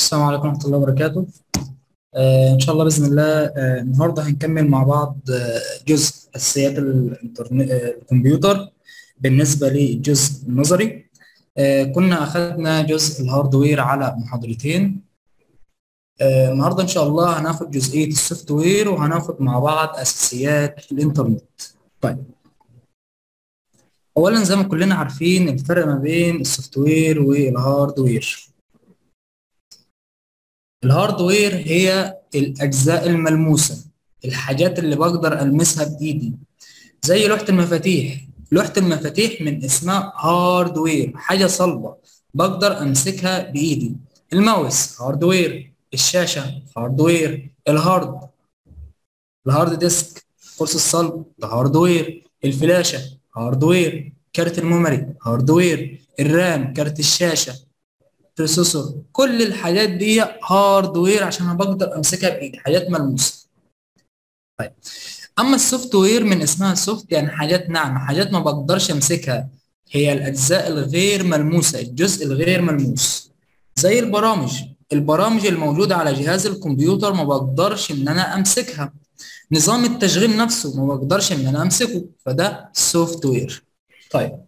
السلام عليكم ورحمة الله وبركاته آه إن شاء الله بإذن الله آه النهاردة هنكمل مع بعض آه جزء أساسيات الإنترنت آه الكمبيوتر بالنسبة للجزء النظري آه كنا أخذنا جزء الهاردوير على محاضرتين آه النهاردة إن شاء الله هناخد جزئية السوفت وير وهناخد مع بعض أساسيات الإنترنت طيب أولا زي ما كلنا عارفين الفرق ما بين السوفت وير والهاردوير الهاردوير هي الأجزاء الملموسة الحاجات اللي بقدر ألمسها بإيدي زي لوحة المفاتيح لوحة المفاتيح من اسمها هاردوير حاجة صلبة بقدر أمسكها بإيدي الماوس هاردوير الشاشة هاردوير الهارد الهارد ديسك قرص الصلب ده هاردوير الفلاشة هاردوير كارت الميموري هاردوير الرام كارت الشاشة بروسيسور كل الحاجات دي هاردوير عشان انا بقدر امسكها بايدي حاجات ملموسه طيب اما السوفت وير من اسمها سوفت يعني حاجات ناعمه حاجات ما بقدرش امسكها هي الاجزاء الغير ملموسه الجزء الغير ملموس زي البرامج البرامج الموجوده على جهاز الكمبيوتر ما بقدرش ان انا امسكها نظام التشغيل نفسه ما بقدرش ان انا امسكه فده سوفت وير طيب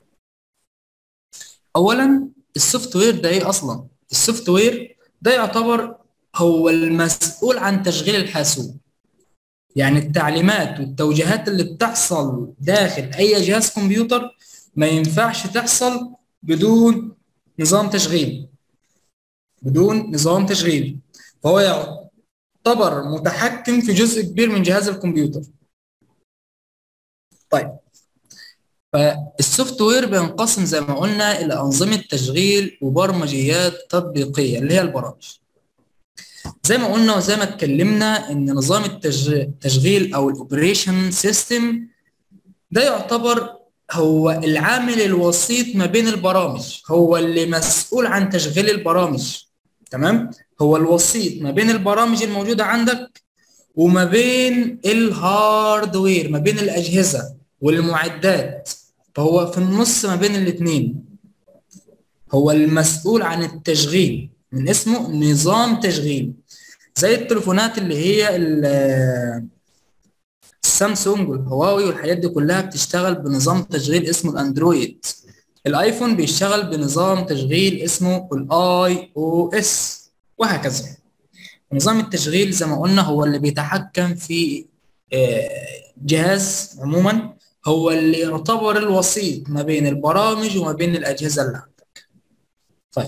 اولا السوفت وير ده ايه اصلا السوفت وير ده يعتبر هو المسؤول عن تشغيل الحاسوب يعني التعليمات والتوجيهات اللي بتحصل داخل اي جهاز كمبيوتر ما ينفعش تحصل بدون نظام تشغيل بدون نظام تشغيل فهو يعتبر متحكم في جزء كبير من جهاز الكمبيوتر طيب فالسوفت وير بينقسم زي ما قلنا الى انظمه تشغيل وبرمجيات تطبيقيه اللي هي البرامج زي ما قلنا وزي ما اتكلمنا ان نظام التشغيل او الاوبريشن سيستم ده يعتبر هو العامل الوسيط ما بين البرامج هو اللي مسؤول عن تشغيل البرامج تمام هو الوسيط ما بين البرامج الموجوده عندك وما بين الهاردوير ما بين الاجهزه والمعدات فهو في النص ما بين الاثنين هو المسؤول عن التشغيل من اسمه نظام تشغيل زي التليفونات اللي هي السامسونج والهواوي والحاجات دي كلها بتشتغل بنظام تشغيل اسمه الاندرويد الايفون بيشتغل بنظام تشغيل اسمه الاي او اس وهكذا نظام التشغيل زي ما قلنا هو اللي بيتحكم في جهاز عموما هو اللي يعتبر الوسيط ما بين البرامج وما بين الأجهزة اللي عندك طيب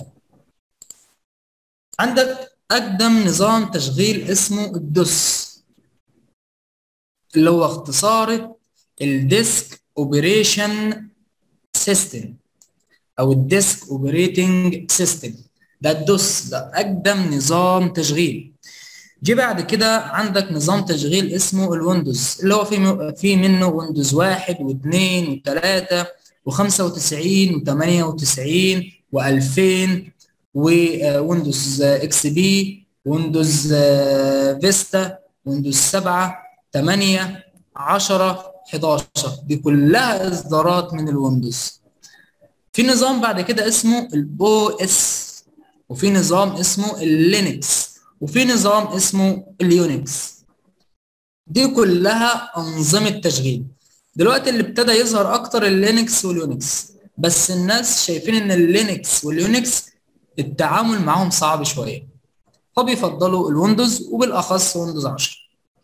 عندك أقدم نظام تشغيل اسمه الدوس اللي هو اختصار الديسك اوبريشن سيستم او الديسك اوبريتنج سيستم ده الدوس ده اقدم نظام تشغيل جه بعد كده عندك نظام تشغيل اسمه الويندوز اللي هو في في منه ويندوز واحد واثنين وثلاثة وخمسة وتسعين وثمانية وتسعين وألفين وويندوز اكس بي ويندوز فيستا ويندوز سبعة ثمانية عشرة 11 دي كلها إصدارات من الويندوز في نظام بعد كده اسمه الاو اس وفي نظام اسمه اللينكس وفي نظام اسمه اليونكس دي كلها انظمه تشغيل دلوقتي اللي ابتدى يظهر اكتر اللينكس واليونكس بس الناس شايفين ان اللينكس واليونكس التعامل معاهم صعب شويه فبيفضلوا الويندوز وبالاخص ويندوز 10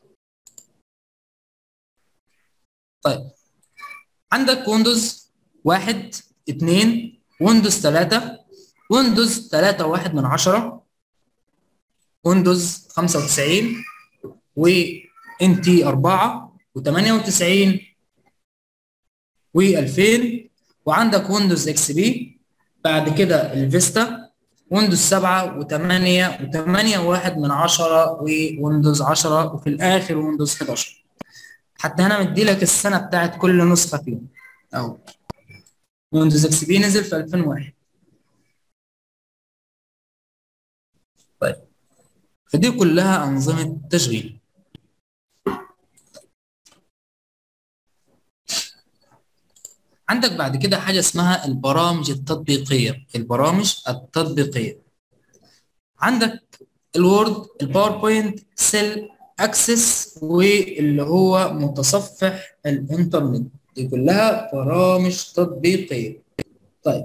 طيب عندك ويندوز واحد اتنين ويندوز تلاتة ويندوز تلاتة واحد من عشرة ويندوز 95 و ان تي 4 و98 و2000 وعندك ويندوز اكس بي بعد كده الفيستا ويندوز 7 و8 و8 واحد من 10 وويندوز 10 وفي الاخر ويندوز 11 حتى هنا مدي لك السنه بتاعت كل نسخه فيهم اهو ويندوز اكس بي نزل في 2001 طيب فدي كلها أنظمة تشغيل عندك بعد كده حاجة اسمها البرامج التطبيقية البرامج التطبيقية عندك الوورد الباوربوينت سيل اكسس واللي هو متصفح الانترنت دي كلها برامج تطبيقيه طيب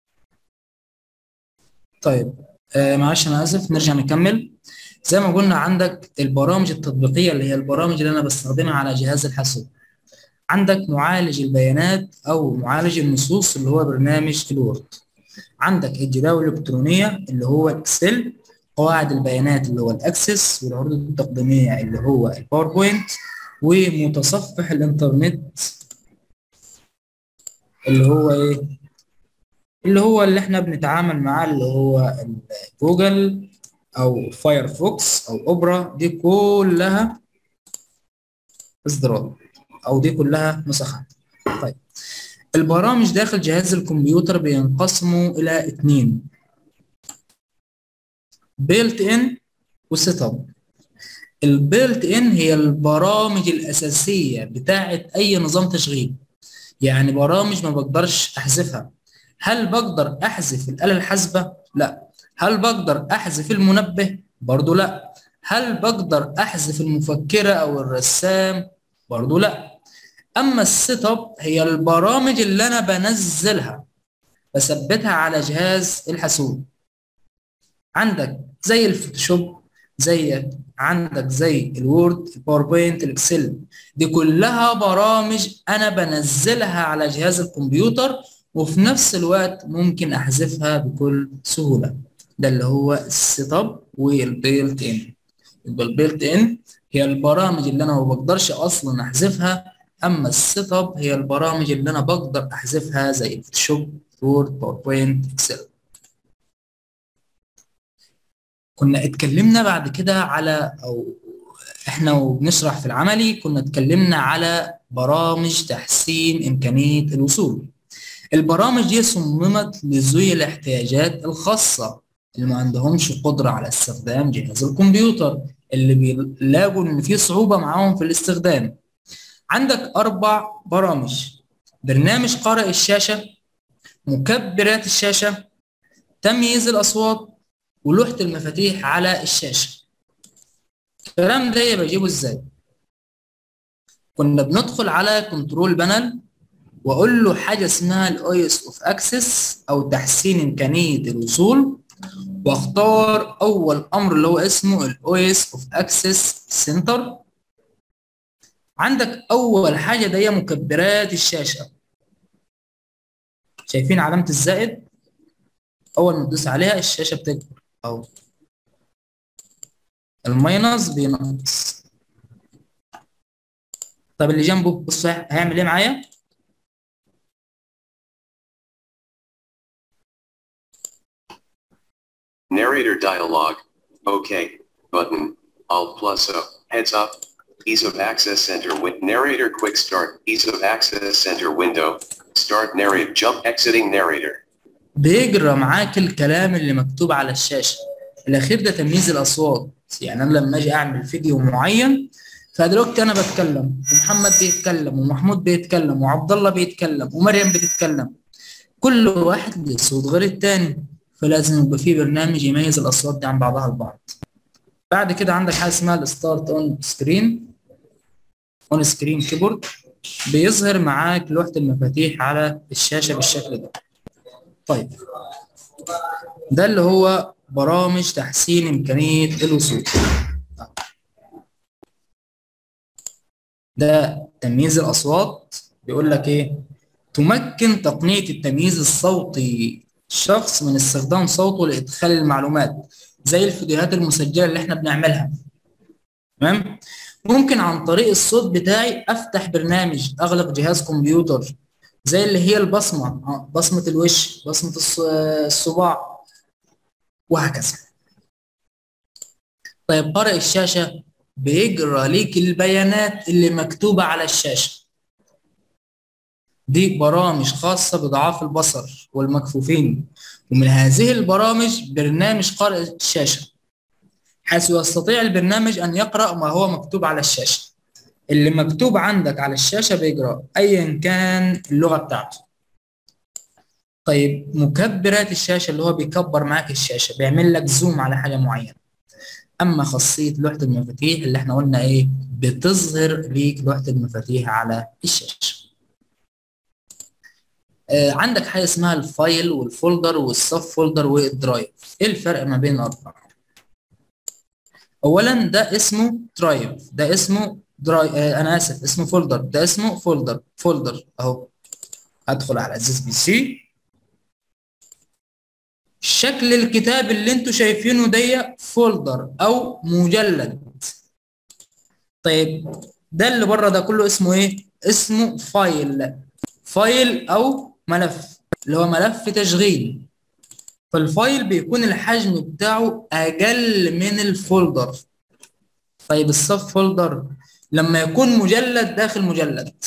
طيب آه معلش انا اسف نرجع نكمل زي ما قلنا عندك البرامج التطبيقيه اللي هي البرامج اللي انا بستخدمها على جهاز الحاسوب عندك معالج البيانات او معالج النصوص اللي هو برنامج الوورد عندك الجداول الالكترونيه اللي هو الاكسل قواعد البيانات اللي هو الاكسس والعروض التقديميه اللي هو الباوربوينت ومتصفح الانترنت اللي هو ايه اللي هو اللي احنا بنتعامل معاه اللي هو جوجل او فايرفوكس او اوبرا دي كلها اصدارات او دي كلها نسخات طيب البرامج داخل جهاز الكمبيوتر بينقسموا الى اتنين بيلت ان وسيت اب البيلت ان هي البرامج الاساسيه بتاعه اي نظام تشغيل يعني برامج ما بقدرش احذفها هل بقدر احذف الاله الحاسبه لا هل بقدر احذف المنبه برضو لا هل بقدر احذف المفكره او الرسام برضو لا اما السيت اب هي البرامج اللي انا بنزلها بثبتها على جهاز الحاسوب عندك زي الفوتوشوب زي عندك زي الوورد الباوربوينت الاكسل دي كلها برامج انا بنزلها على جهاز الكمبيوتر وفي نفس الوقت ممكن احذفها بكل سهوله ده اللي هو السيت اب والبيلت ان يبقى البيلت ان هي البرامج اللي انا ما بقدرش اصلا احذفها اما السيت اب هي البرامج اللي انا بقدر احذفها زي الفوتوشوب وورد باوربوينت اكسل كنا اتكلمنا بعد كده على او احنا وبنشرح في العملي كنا اتكلمنا على برامج تحسين امكانيه الوصول البرامج دي صممت لذوي الاحتياجات الخاصه اللي ما عندهمش قدره على استخدام جهاز الكمبيوتر اللي بيلاقوا ان في صعوبه معاهم في الاستخدام عندك اربع برامج برنامج قارئ الشاشه مكبرات الشاشه تمييز الاصوات ولوحه المفاتيح على الشاشه الكلام ده بجيبه ازاي كنا بندخل على كنترول بانل واقول له حاجه اسمها الاويس اوف اكسس او تحسين امكانيه الوصول واختار اول امر اللي هو اسمه الاويس اوف اكسس سنتر عندك اول حاجه دي مكبرات الشاشه شايفين علامه الزائد اول ما تدوس عليها الشاشه بتكبر اهو الماينس بينقص طب اللي جنبه بص هيعمل ايه معايا Narrator dialog. OK. Button. Alt plus O. Heads up. Ease of access center with narrator quick start. Ease of access center window. Start narrate jump exiting narrator. بيجرى معاك الكلام اللي مكتوب على الشاشة الأخير ده تمييز الأصوات يعني أنا لما أجي أعمل فيديو معين فدلوقتي أنا بتكلم ومحمد بيتكلم ومحمود بيتكلم وعبد الله بيتكلم ومريم بتتكلم كل واحد له صوت غير التاني فلازم يبقى في برنامج يميز الأصوات دي عن بعضها البعض بعد كده عندك حاجة اسمها الستارت اون سكرين اون سكرين كيبورد بيظهر معاك لوحة المفاتيح على الشاشة بالشكل ده طيب ده اللي هو برامج تحسين إمكانية الوصول ده تمييز الأصوات بيقول لك إيه تمكن تقنية التمييز الصوتي الشخص من استخدام صوته لإدخال المعلومات زي الفيديوهات المسجلة اللي إحنا بنعملها تمام ممكن عن طريق الصوت بتاعي أفتح برنامج أغلق جهاز كمبيوتر زي اللي هي البصمة بصمة الوش بصمة الصباع وهكذا طيب قارئ الشاشة بيجرى ليك البيانات اللي مكتوبة على الشاشة دي برامج خاصة بضعاف البصر والمكفوفين ومن هذه البرامج برنامج قارئ الشاشة حيث يستطيع البرنامج أن يقرأ ما هو مكتوب على الشاشة اللي مكتوب عندك على الشاشة بيقرأ أيا كان اللغة بتاعته طيب مكبرات الشاشه اللي هو بيكبر معاك الشاشه بيعمل لك زوم على حاجه معينه اما خاصيه لوحه المفاتيح اللي احنا قلنا ايه بتظهر ليك لوحه المفاتيح على الشاشه آه عندك حاجه اسمها الفايل والفولدر والسب فولدر والدرايف ايه الفرق ما بين الاربعه اولا ده اسمه درايف ده اسمه دراي آه انا اسف اسمه فولدر ده اسمه فولدر فولدر اهو هدخل على اساس بي سي شكل الكتاب اللي انتوا شايفينه ده فولدر او مجلد طيب ده اللي بره ده كله اسمه ايه اسمه فايل فايل او ملف اللي هو ملف تشغيل فالفايل بيكون الحجم بتاعه اقل من الفولدر طيب السب فولدر لما يكون مجلد داخل مجلد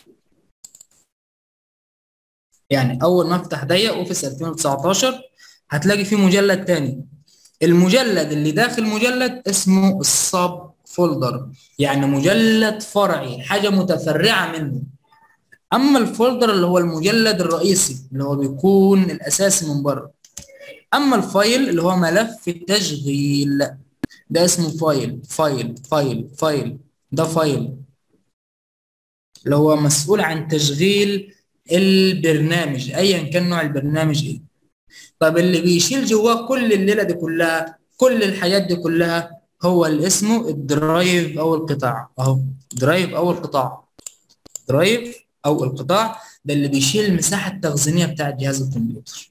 يعني اول ما افتح دي اوفيس 2019 هتلاقي فيه مجلد تاني المجلد اللي داخل مجلد اسمه السب فولدر يعني مجلد فرعي حاجه متفرعه منه اما الفولدر اللي هو المجلد الرئيسي اللي هو بيكون الاساسي من بره اما الفايل اللي هو ملف التشغيل ده اسمه فايل فايل فايل فايل ده فايل اللي هو مسؤول عن تشغيل البرنامج ايا كان نوع البرنامج ايه طب اللي بيشيل جواه كل الليله دي كلها كل الحاجات دي كلها هو اللي اسمه الدرايف او القطاع اهو درايف او القطاع درايف او القطاع ده اللي بيشيل المساحه التخزينيه بتاعه جهاز الكمبيوتر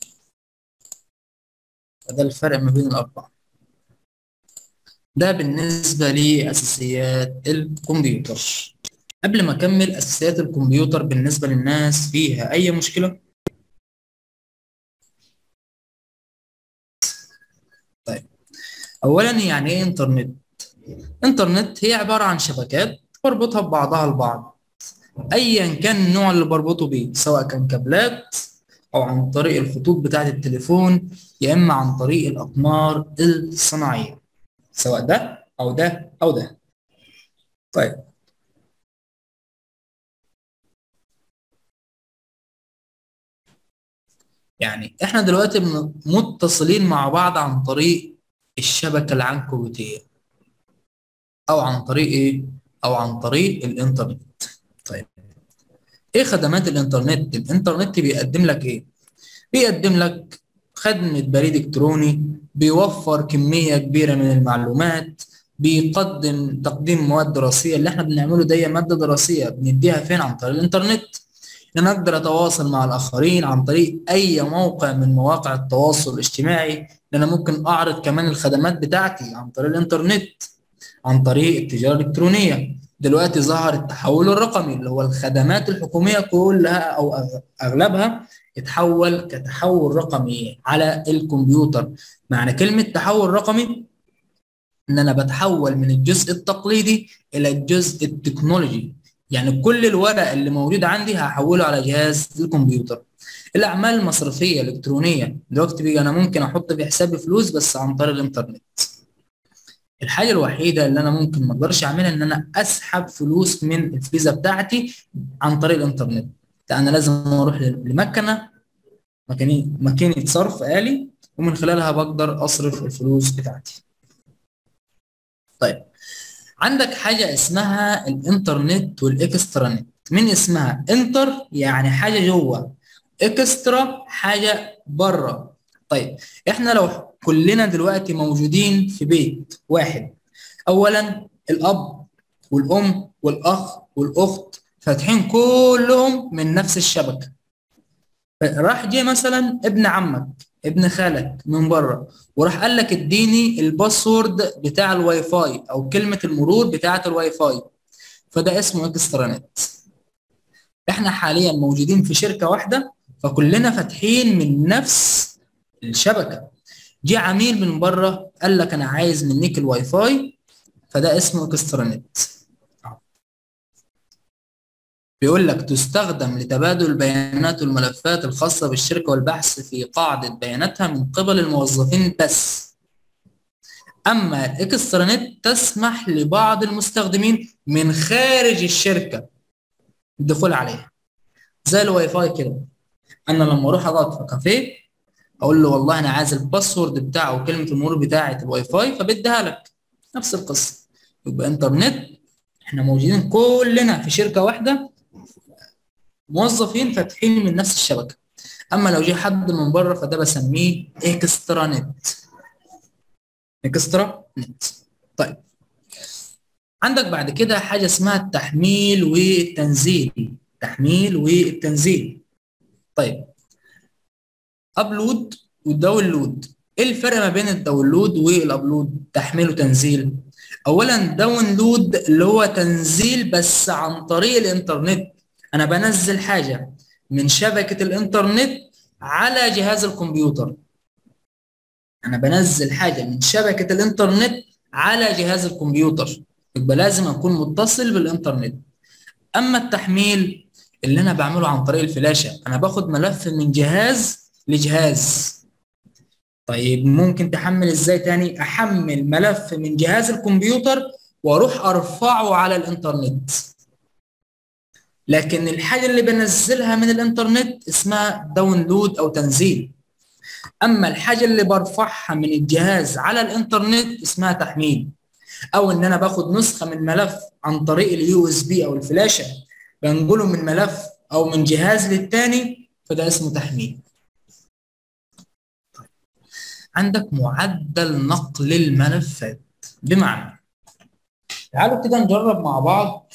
ده الفرق ما بين الاربعه ده بالنسبه لاساسيات الكمبيوتر قبل ما اكمل اساسيات الكمبيوتر بالنسبه للناس فيها اي مشكله طيب اولا يعني ايه انترنت انترنت هي عباره عن شبكات بربطها ببعضها البعض ايا كان النوع اللي بربطه بيه سواء كان كابلات او عن طريق الخطوط بتاعه التليفون يا اما عن طريق الاقمار الصناعيه سواء ده او ده او ده طيب يعني احنا دلوقتي متصلين مع بعض عن طريق الشبكة العنكبوتية او عن طريق ايه او عن طريق الانترنت طيب ايه خدمات الانترنت الانترنت بيقدم لك ايه بيقدم لك خدمة بريد الكتروني بيوفر كمية كبيرة من المعلومات بيقدم تقديم مواد دراسية اللي احنا بنعمله دي مادة دراسية بنديها فين عن طريق الانترنت ان انا اقدر اتواصل مع الاخرين عن طريق اي موقع من مواقع التواصل الاجتماعي ان انا ممكن اعرض كمان الخدمات بتاعتي عن طريق الانترنت عن طريق التجاره الالكترونيه دلوقتي ظهر التحول الرقمي اللي هو الخدمات الحكوميه كلها او اغلبها اتحول كتحول رقمي على الكمبيوتر معنى كلمه تحول رقمي ان انا بتحول من الجزء التقليدي الى الجزء التكنولوجي يعني كل الورق اللي موجود عندي هحوله على جهاز الكمبيوتر الاعمال المصرفيه الالكترونيه دلوقتي بيجي انا ممكن احط في حسابي فلوس بس عن طريق الانترنت الحاجه الوحيده اللي انا ممكن ما اقدرش اعملها ان انا اسحب فلوس من الفيزا بتاعتي عن طريق الانترنت ده انا لازم اروح لمكنه مكانيه ماكينه صرف آلي ومن خلالها بقدر اصرف الفلوس بتاعتي طيب عندك حاجة اسمها الانترنت والاكسترانت من اسمها انتر يعني حاجة جوه اكسترا حاجة بره طيب احنا لو كلنا دلوقتي موجودين في بيت واحد اولا الاب والام والاخ والاخت فاتحين كلهم من نفس الشبكة راح جه مثلا ابن عمك ابن خالك من بره وراح قال لك اديني الباسورد بتاع الواي فاي او كلمه المرور بتاعه الواي فاي فده اسمه اكسترانت احنا حاليا موجودين في شركه واحده فكلنا فاتحين من نفس الشبكه جه عميل من بره قال لك انا عايز منك الواي فاي فده اسمه اكسترانت بيقول لك تستخدم لتبادل البيانات والملفات الخاصة بالشركة والبحث في قاعدة بياناتها من قبل الموظفين بس أما الإكسترانت تسمح لبعض المستخدمين من خارج الشركة الدخول عليها زي الواي فاي كده انا لما اروح اقعد في كافيه اقول له والله انا عايز الباسورد بتاعه وكلمه المرور بتاعه الواي فاي فبديها لك نفس القصه يبقى انترنت احنا موجودين كلنا في شركه واحده موظفين فاتحين من نفس الشبكه اما لو جه حد من بره فده بسميه اكسترا نت اكسترا نت طيب عندك بعد كده حاجه اسمها التحميل والتنزيل تحميل والتنزيل طيب ابلود وداونلود ايه الفرق ما بين الداونلود والابلود تحميل وتنزيل اولا داونلود اللي هو تنزيل بس عن طريق الانترنت انا بنزل حاجه من شبكه الانترنت على جهاز الكمبيوتر انا بنزل حاجه من شبكه الانترنت على جهاز الكمبيوتر يبقى لازم اكون متصل بالانترنت اما التحميل اللي انا بعمله عن طريق الفلاشه انا باخد ملف من جهاز لجهاز طيب ممكن تحمل ازاي تاني احمل ملف من جهاز الكمبيوتر واروح ارفعه على الانترنت لكن الحاجه اللي بنزلها من الانترنت اسمها داونلود او تنزيل اما الحاجه اللي برفعها من الجهاز على الانترنت اسمها تحميل او ان انا باخد نسخه من ملف عن طريق اليو اس بي او الفلاشه بنقله من ملف او من جهاز للتاني فده اسمه تحميل عندك معدل نقل الملفات بمعنى تعالوا كده نجرب مع بعض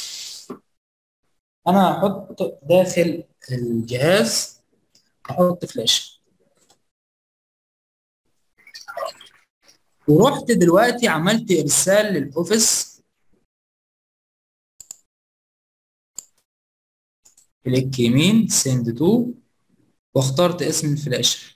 انا هحط داخل الجهاز احط فلاشه ورحت دلوقتي عملت ارسال للاوفيس كليك يمين سند تو واخترت اسم الفلاشه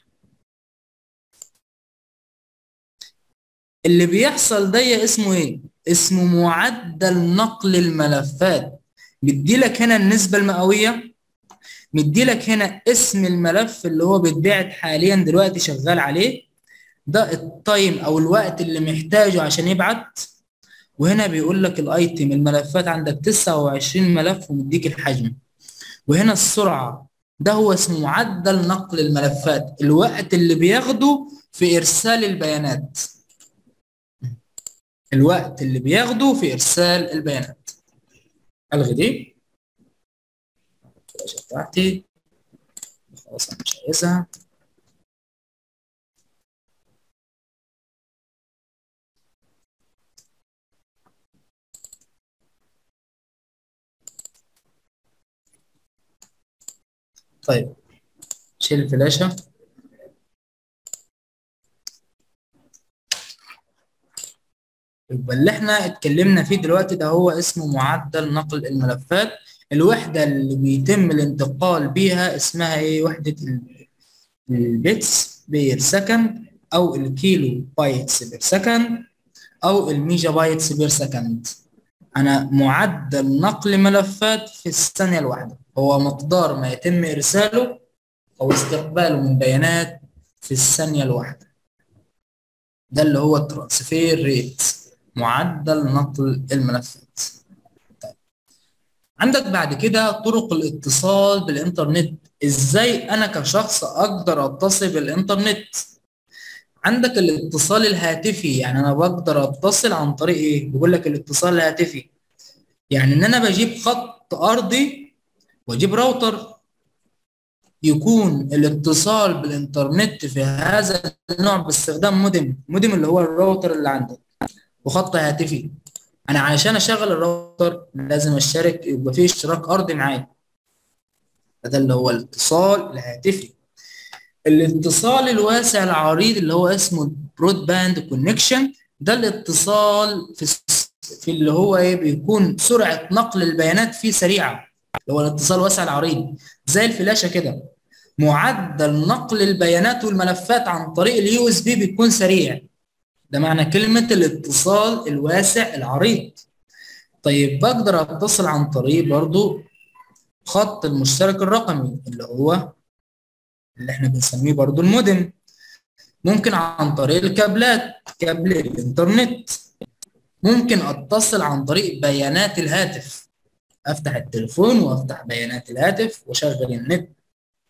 اللي بيحصل ده اسمه ايه اسمه معدل نقل الملفات مديلك هنا النسبه المئويه مديلك هنا اسم الملف اللي هو بيتبعت حاليا دلوقتي شغال عليه ده التايم او الوقت اللي محتاجه عشان يبعت وهنا بيقول لك الايتم الملفات عندك 29 ملف ومديك الحجم وهنا السرعه ده هو اسمه معدل نقل الملفات الوقت اللي بياخده في ارسال البيانات الوقت اللي بياخده في ارسال البيانات الغي دي الفلاشه بتاعتي خلاص انا مش عايزها طيب شيل الفلاشه يبقى اللي احنا اتكلمنا فيه دلوقتي ده هو اسمه معدل نقل الملفات الوحدة اللي بيتم الانتقال بيها اسمها ايه وحدة البيتس بير سكند او الكيلو بايتس بير سكند او الميجا بايتس بير سكند انا معدل نقل ملفات في الثانية الواحدة هو مقدار ما يتم ارساله او استقباله من بيانات في الثانية الواحدة ده اللي هو الترانسفير ريت معدل نقل الملفات طيب. عندك بعد كده طرق الاتصال بالانترنت ازاي انا كشخص اقدر اتصل بالانترنت عندك الاتصال الهاتفي يعني انا بقدر اتصل عن طريق ايه بيقول لك الاتصال الهاتفي يعني ان انا بجيب خط ارضي واجيب راوتر يكون الاتصال بالانترنت في هذا النوع باستخدام مودم مودم اللي هو الراوتر اللي عندك وخط هاتفي انا علشان اشغل الراوتر لازم اشترك يبقى فيه اشتراك ارضي معايا ده اللي هو الاتصال الهاتفي الاتصال الواسع العريض اللي هو اسمه برود باند كونكشن ده الاتصال في في اللي هو ايه بيكون سرعه نقل البيانات فيه سريعه اللي هو الاتصال الواسع العريض زي الفلاشه كده معدل نقل البيانات والملفات عن طريق اليو اس بي بيكون سريع ده معنى كلمة الاتصال الواسع العريض طيب بقدر اتصل عن طريق برضو خط المشترك الرقمي اللي هو اللي احنا بنسميه برضو المودم ممكن عن طريق الكابلات كابل الانترنت ممكن اتصل عن طريق بيانات الهاتف افتح التليفون وافتح بيانات الهاتف واشغل النت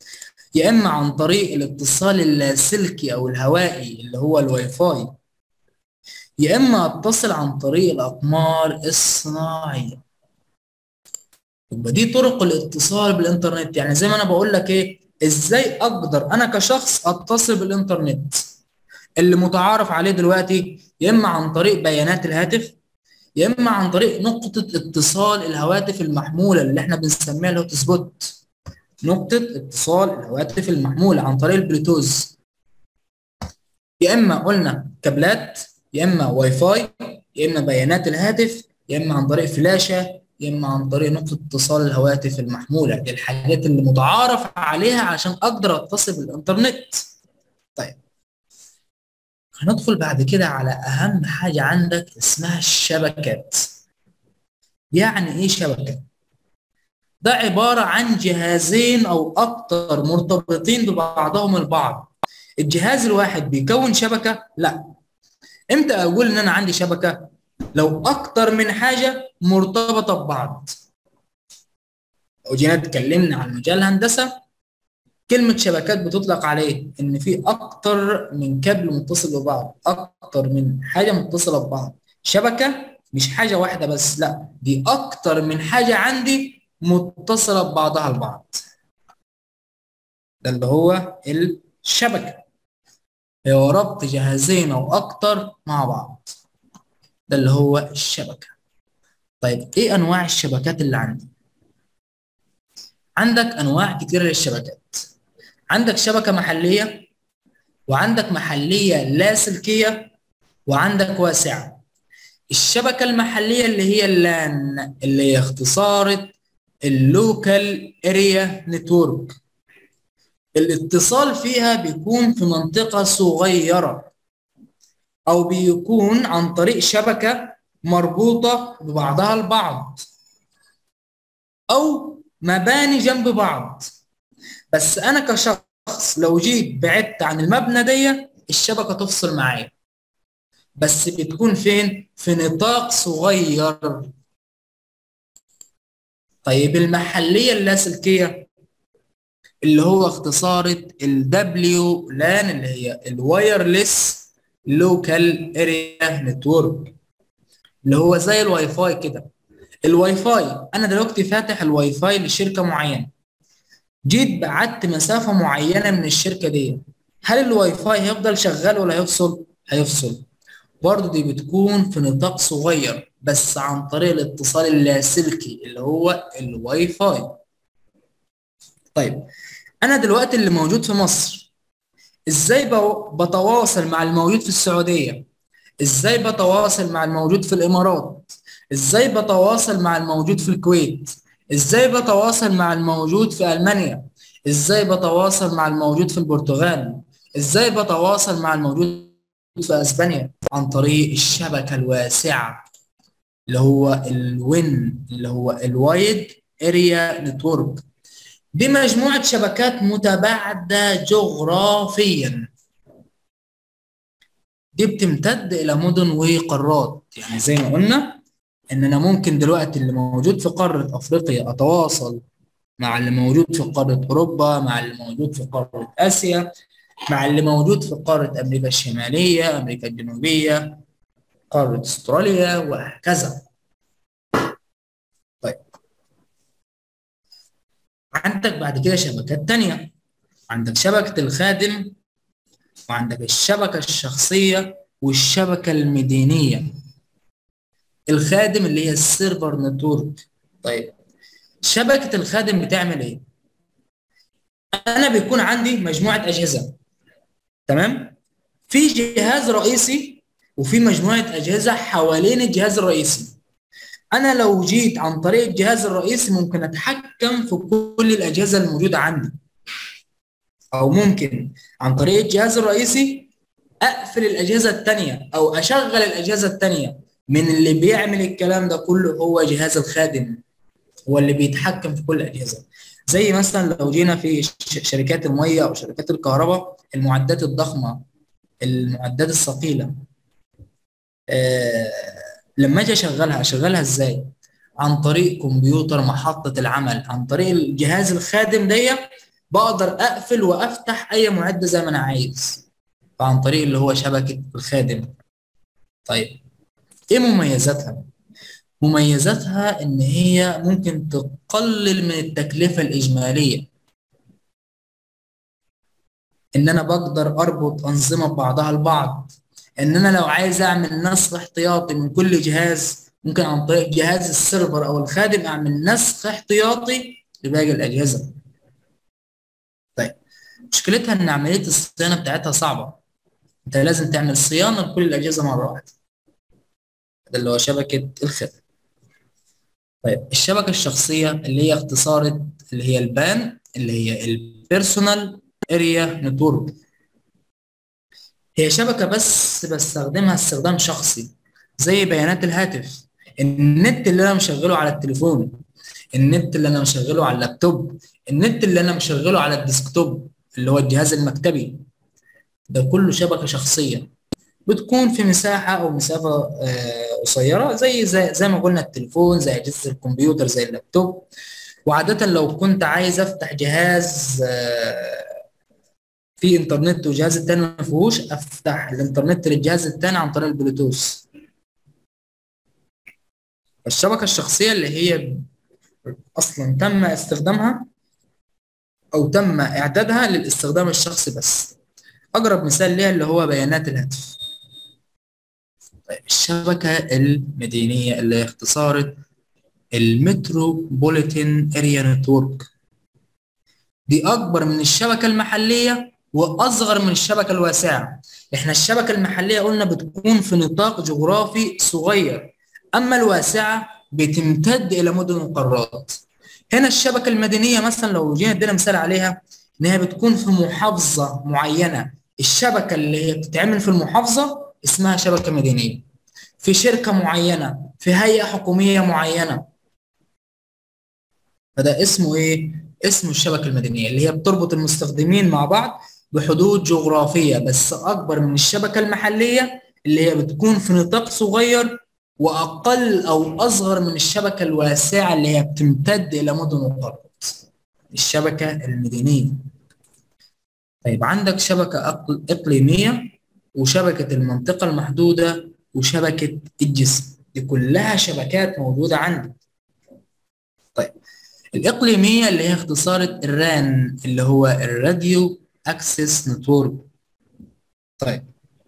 يا اما عن طريق الاتصال اللاسلكي او الهوائي اللي هو الواي فاي يا اما اتصل عن طريق الاقمار الصناعيه يبقى دي طرق الاتصال بالانترنت يعني زي ما انا بقول لك ايه ازاي اقدر انا كشخص اتصل بالانترنت اللي متعارف عليه دلوقتي يا اما عن طريق بيانات الهاتف يا اما عن طريق نقطه اتصال الهواتف المحموله اللي احنا بنسميها الهوت سبوت نقطه اتصال الهواتف المحموله عن طريق البلوتوث يا اما قلنا كابلات يا اما واي فاي يا اما بيانات الهاتف يا اما عن طريق فلاشه يا اما عن طريق نقطه اتصال الهواتف المحموله دي الحاجات اللي متعارف عليها عشان اقدر اتصل بالانترنت طيب هندخل بعد كده على اهم حاجه عندك اسمها الشبكات يعني ايه شبكه ده عباره عن جهازين او اكتر مرتبطين ببعضهم البعض الجهاز الواحد بيكون شبكه لا امتى اقول ان انا عندي شبكه لو اكتر من حاجه مرتبطه ببعض لو جينا اتكلمنا عن مجال الهندسه كلمه شبكات بتطلق عليه ان في اكتر من كابل متصل ببعض اكتر من حاجه متصله ببعض شبكه مش حاجه واحده بس لا دي اكتر من حاجه عندي متصله ببعضها البعض ده اللي هو الشبكه هو ربط جهازين او اكتر مع بعض ده اللي هو الشبكه طيب ايه انواع الشبكات اللي عندي عندك انواع كتيره للشبكات عندك شبكه محليه وعندك محليه لاسلكيه وعندك واسعه الشبكه المحليه اللي هي اللان اللي هي اختصارة اللوكال اريا نتورك الاتصال فيها بيكون في منطقة صغيرة أو بيكون عن طريق شبكة مربوطة ببعضها البعض أو مباني جنب بعض بس أنا كشخص لو جيت بعدت عن المبنى دي الشبكة تفصل معايا بس بتكون فين؟ في نطاق صغير طيب المحلية اللاسلكية اللي هو اختصارة ال W LAN اللي هي الوايرلس لوكال اريا نتورك اللي هو زي الواي فاي كده الواي فاي انا دلوقتي فاتح الواي فاي لشركة معينة جيت بعدت مسافة معينة من الشركة دي هل الواي فاي هيفضل شغال ولا هيفصل؟ هيفصل برضه دي بتكون في نطاق صغير بس عن طريق الاتصال اللاسلكي اللي هو الواي فاي طيب انا دلوقتي اللي موجود في مصر ازاي بتواصل مع الموجود في السعوديه ازاي بتواصل مع الموجود في الامارات ازاي بتواصل مع الموجود في الكويت ازاي بتواصل مع الموجود في المانيا ازاي بتواصل مع الموجود في البرتغال ازاي بتواصل مع الموجود في اسبانيا عن طريق الشبكه الواسعه اللي هو الوين اللي هو الوايد اريا نتورك دي مجموعة شبكات متباعدة جغرافيا دي بتمتد إلى مدن وقارات يعني زي ما قلنا إن أنا ممكن دلوقتي اللي موجود في قارة أفريقيا أتواصل مع اللي موجود في قارة أوروبا مع اللي موجود في قارة آسيا مع اللي موجود في قارة أمريكا الشمالية أمريكا الجنوبية قارة أستراليا وهكذا طيب عندك بعد كده شبكات تانية عندك شبكة الخادم وعندك الشبكة الشخصية والشبكة المدينية الخادم اللي هي السيرفر نتورك طيب شبكة الخادم بتعمل ايه؟ أنا بيكون عندي مجموعة أجهزة تمام؟ في جهاز رئيسي وفي مجموعة أجهزة حوالين الجهاز الرئيسي انا لو جيت عن طريق الجهاز الرئيسي ممكن اتحكم في كل الاجهزه الموجوده عندي او ممكن عن طريق الجهاز الرئيسي اقفل الاجهزه الثانيه او اشغل الاجهزه الثانيه من اللي بيعمل الكلام ده كله هو جهاز الخادم هو اللي بيتحكم في كل الاجهزه زي مثلا لو جينا في شركات الميه او شركات الكهرباء المعدات الضخمه المعدات الثقيله آه لما اجي اشغلها اشغلها ازاي عن طريق كمبيوتر محطة العمل عن طريق الجهاز الخادم دي بقدر اقفل وافتح اي معده زي ما انا عايز عن طريق اللي هو شبكه الخادم طيب ايه مميزاتها مميزاتها ان هي ممكن تقلل من التكلفه الاجماليه ان انا بقدر اربط انظمه ببعضها البعض ان انا لو عايز اعمل نسخ احتياطي من كل جهاز ممكن عن طريق جهاز السيرفر او الخادم اعمل نسخ احتياطي لباقي الاجهزه طيب مشكلتها ان عمليه الصيانه بتاعتها صعبه انت لازم تعمل صيانه لكل الاجهزه مره واحده ده اللي هو شبكه الخدمه طيب الشبكه الشخصيه اللي هي اختصارة اللي هي البان اللي هي البيرسونال اريا نتورك هي شبكه بس بستخدمها استخدام شخصي زي بيانات الهاتف النت اللي انا مشغله على التليفون النت اللي انا مشغله على اللابتوب النت اللي انا مشغله على الديسكتوب اللي هو الجهاز المكتبي ده كله شبكه شخصيه بتكون في مساحه او مسافه آه قصيره زي زي زي ما قلنا التليفون زي اجهزه الكمبيوتر زي اللابتوب وعاده لو كنت عايز افتح جهاز آه في انترنت والجهاز التاني ما فيهوش افتح الانترنت للجهاز التاني عن طريق البلوتوث الشبكه الشخصيه اللي هي اصلا تم استخدامها او تم اعدادها للاستخدام الشخصي بس اقرب مثال ليها اللي هو بيانات الهاتف طيب الشبكه المدينيه اللي اختصارت المتروبوليتان اريا نتورك دي اكبر من الشبكه المحليه واصغر من الشبكه الواسعه احنا الشبكه المحليه قلنا بتكون في نطاق جغرافي صغير اما الواسعه بتمتد الى مدن وقارات هنا الشبكه المدنيه مثلا لو جينا ادينا مثال عليها ان هي بتكون في محافظه معينه الشبكه اللي هي بتتعمل في المحافظه اسمها شبكه مدنيه في شركه معينه في هيئه حكوميه معينه فده اسمه ايه اسمه الشبكه المدنيه اللي هي بتربط المستخدمين مع بعض بحدود جغرافيه بس اكبر من الشبكه المحليه اللي هي بتكون في نطاق صغير واقل او اصغر من الشبكه الواسعه اللي هي بتمتد الى مدن وقارات الشبكه المدنيه طيب عندك شبكه اقليميه وشبكه المنطقه المحدوده وشبكه الجسم دي كلها شبكات موجوده عندك طيب الاقليميه اللي هي اختصارة الران اللي هو الراديو اكسس نتورك طيب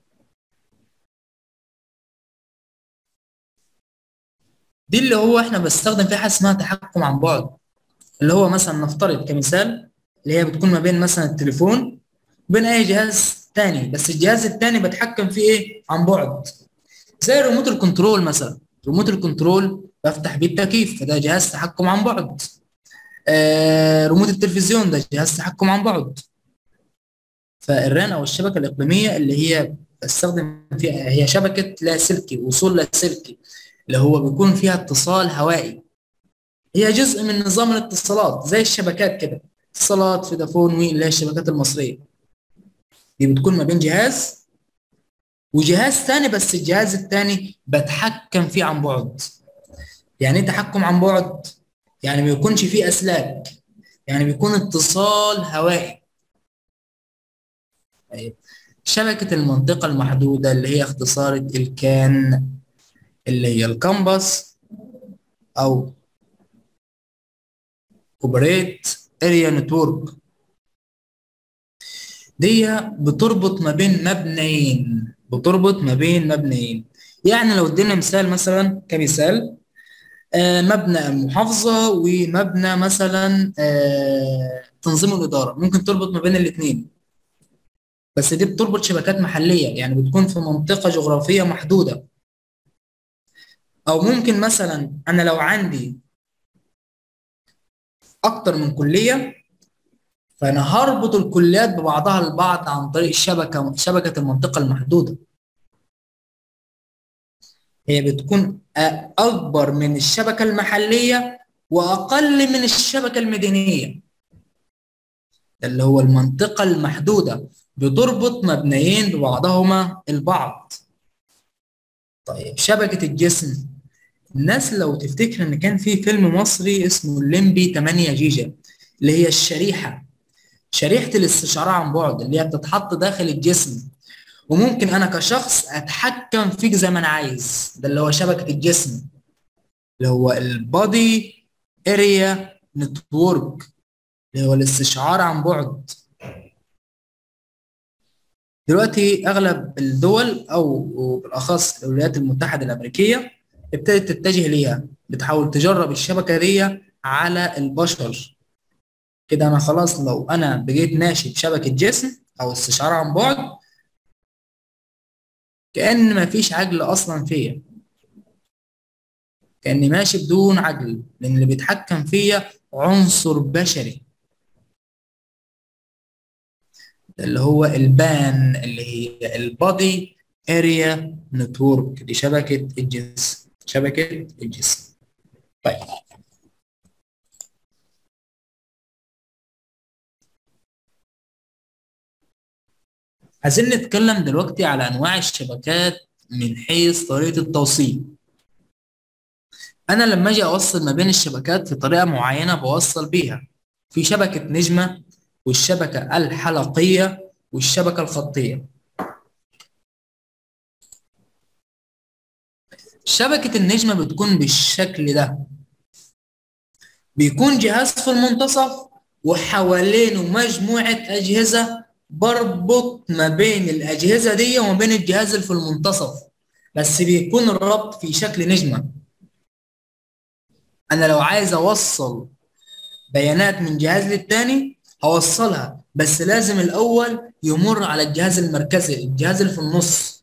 دي اللي هو احنا بنستخدم فيها حاجه اسمها تحكم عن بعد اللي هو مثلا نفترض كمثال اللي هي بتكون ما بين مثلا التليفون وبين اي جهاز تاني بس الجهاز التاني بتحكم فيه ايه عن بعد زي ريموت الكنترول مثلا ريموت الكنترول بفتح بيه التكييف فده جهاز تحكم عن بعد آه ريموت التلفزيون ده جهاز تحكم عن بعد فالران او الشبكه الاقليميه اللي هي بستخدم فيها هي شبكه لاسلكي وصول لاسلكي اللي هو بيكون فيها اتصال هوائي هي جزء من نظام الاتصالات زي الشبكات كده اتصالات فودافون وي اللي هي الشبكات المصريه دي بتكون ما بين جهاز وجهاز ثاني بس الجهاز الثاني بتحكم فيه عن بعد يعني ايه تحكم عن بعد يعني ما بيكونش فيه اسلاك يعني بيكون اتصال هوائي طيب شبكة المنطقة المحدودة اللي هي اختصار الكان اللي هي الكامبس أو اوبريت اريا نتورك دي بتربط ما بين مبنيين بتربط ما بين مبنيين يعني لو ادينا مثال مثلا كمثال آه مبنى المحافظة ومبنى مثلا آه تنظيم الإدارة ممكن تربط ما بين الاثنين بس دي بتربط شبكات محلية يعني بتكون في منطقة جغرافية محدودة أو ممكن مثلا أنا لو عندي أكتر من كلية فأنا هربط الكليات ببعضها البعض عن طريق الشبكة شبكة المنطقة المحدودة هي بتكون أكبر من الشبكة المحلية وأقل من الشبكة المدنية اللي هو المنطقة المحدودة بتربط مبنيين ببعضهما البعض طيب شبكة الجسم الناس لو تفتكر ان كان في فيلم مصري اسمه الليمبي 8 جيجا اللي هي الشريحة شريحه الاستشعار عن بعد اللي هي بتتحط داخل الجسم وممكن انا كشخص اتحكم فيك زي ما انا عايز ده اللي هو شبكه الجسم اللي هو البادي اريا نتورك اللي هو الاستشعار عن بعد دلوقتي اغلب الدول او بالاخص الولايات المتحده الامريكيه ابتدت تتجه ليها بتحاول تجرب الشبكه دي على البشر كده انا خلاص لو انا بقيت ماشي بشبكه جسم او استشعار عن بعد كأن مفيش عجل أصلا فيا كأني ماشي بدون عجل لأن اللي بيتحكم فيا عنصر بشري اللي هو البان اللي هي البادي اريا نتورك دي شبكة الجسم شبكة الجسم طيب عايزين نتكلم دلوقتي على انواع الشبكات من حيث طريقه التوصيل انا لما اجي اوصل ما بين الشبكات في طريقه معينه بوصل بيها في شبكه نجمه والشبكه الحلقيه والشبكه الخطيه شبكه النجمه بتكون بالشكل ده بيكون جهاز في المنتصف وحوالينه مجموعه اجهزه بربط ما بين الأجهزة دي وما بين الجهاز اللي في المنتصف بس بيكون الربط في شكل نجمة أنا لو عايز أوصل بيانات من جهاز للتاني هوصلها بس لازم الأول يمر على الجهاز المركزي الجهاز اللي في النص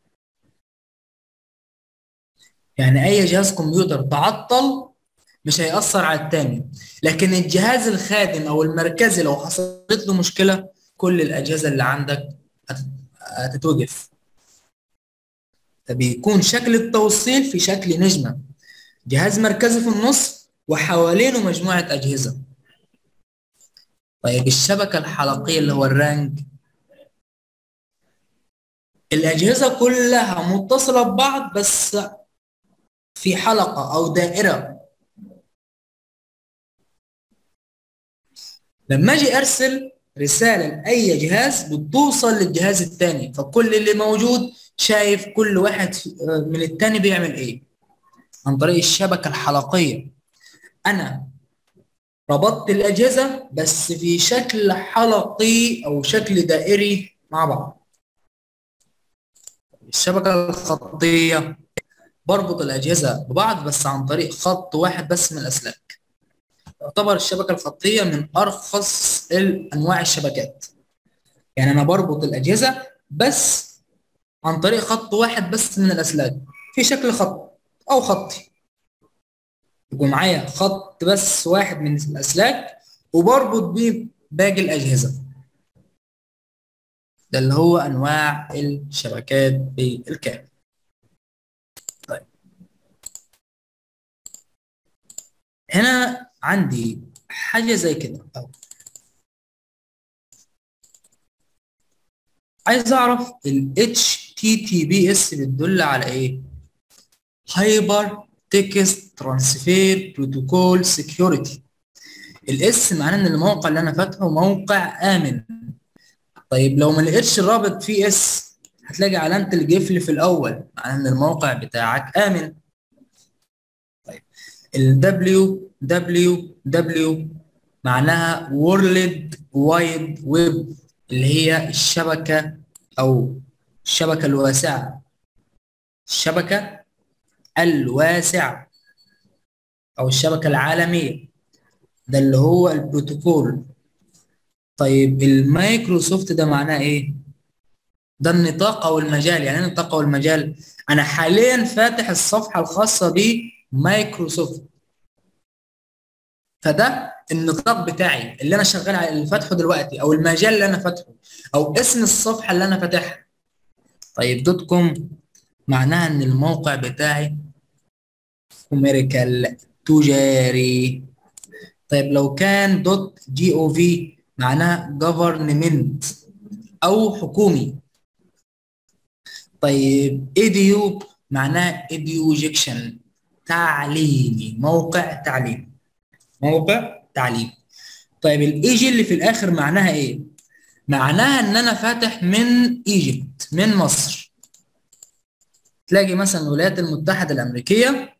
يعني أي جهاز كمبيوتر تعطل مش هيأثر على التاني لكن الجهاز الخادم أو المركزي لو حصلت له مشكلة كل الأجهزة اللي عندك هتتوقف فبيكون شكل التوصيل في شكل نجمة جهاز مركزي في النص وحوالينه مجموعة أجهزة طيب الشبكة الحلقية اللي هو الرانج الأجهزة كلها متصلة ببعض بس في حلقة أو دائرة لما أجي أرسل رسالة لأي جهاز بتوصل للجهاز التاني فكل اللي موجود شايف كل واحد من التاني بيعمل ايه عن طريق الشبكة الحلقية أنا ربطت الأجهزة بس في شكل حلقي أو شكل دائري مع بعض الشبكة الخطية بربط الأجهزة ببعض بس عن طريق خط واحد بس من الأسلاك تعتبر الشبكة الخطية من أرخص أنواع الشبكات يعني أنا بربط الأجهزة بس عن طريق خط واحد بس من الأسلاك في شكل خط أو خطي يبقى معايا خط بس واحد من الأسلاك وبربط بيه باقي الأجهزة ده اللي هو أنواع الشبكات بالكامل طيب هنا عندي حاجة زي كده أو عايز أعرف ال HTTPS بتدل على إيه؟ هايبر تكست ترانسفير بروتوكول سكيورتي الاس معناه ان الموقع اللي انا فاتحه موقع امن طيب لو ما لقيتش الرابط فيه اس هتلاقي علامه القفل في الاول معناه ان الموقع بتاعك امن طيب ال www معناها وورلد وايد ويب اللي هي الشبكه او الشبكه الواسعه الشبكه الواسعه او الشبكه العالميه ده اللي هو البروتوكول طيب المايكروسوفت ده معناه ايه ده النطاق او المجال يعني ايه النطاق او المجال انا حاليا فاتح الصفحه الخاصه بمايكروسوفت فده النطاق بتاعي اللي انا شغال على اللي فاتحه دلوقتي او المجال اللي انا فاتحه او اسم الصفحه اللي انا فاتحها طيب دوت كوم معناها ان الموقع بتاعي كوميريكال تجاري طيب لو كان دوت جي او في معناها جفرنمنت او حكومي طيب ايديو معناه ايديوجيكشن تعليمي موقع تعليم موقع تعليم طيب الايجي اللي في الاخر معناها ايه معناها ان انا فاتح من ايجيبت من مصر تلاقي مثلا الولايات المتحدة الامريكية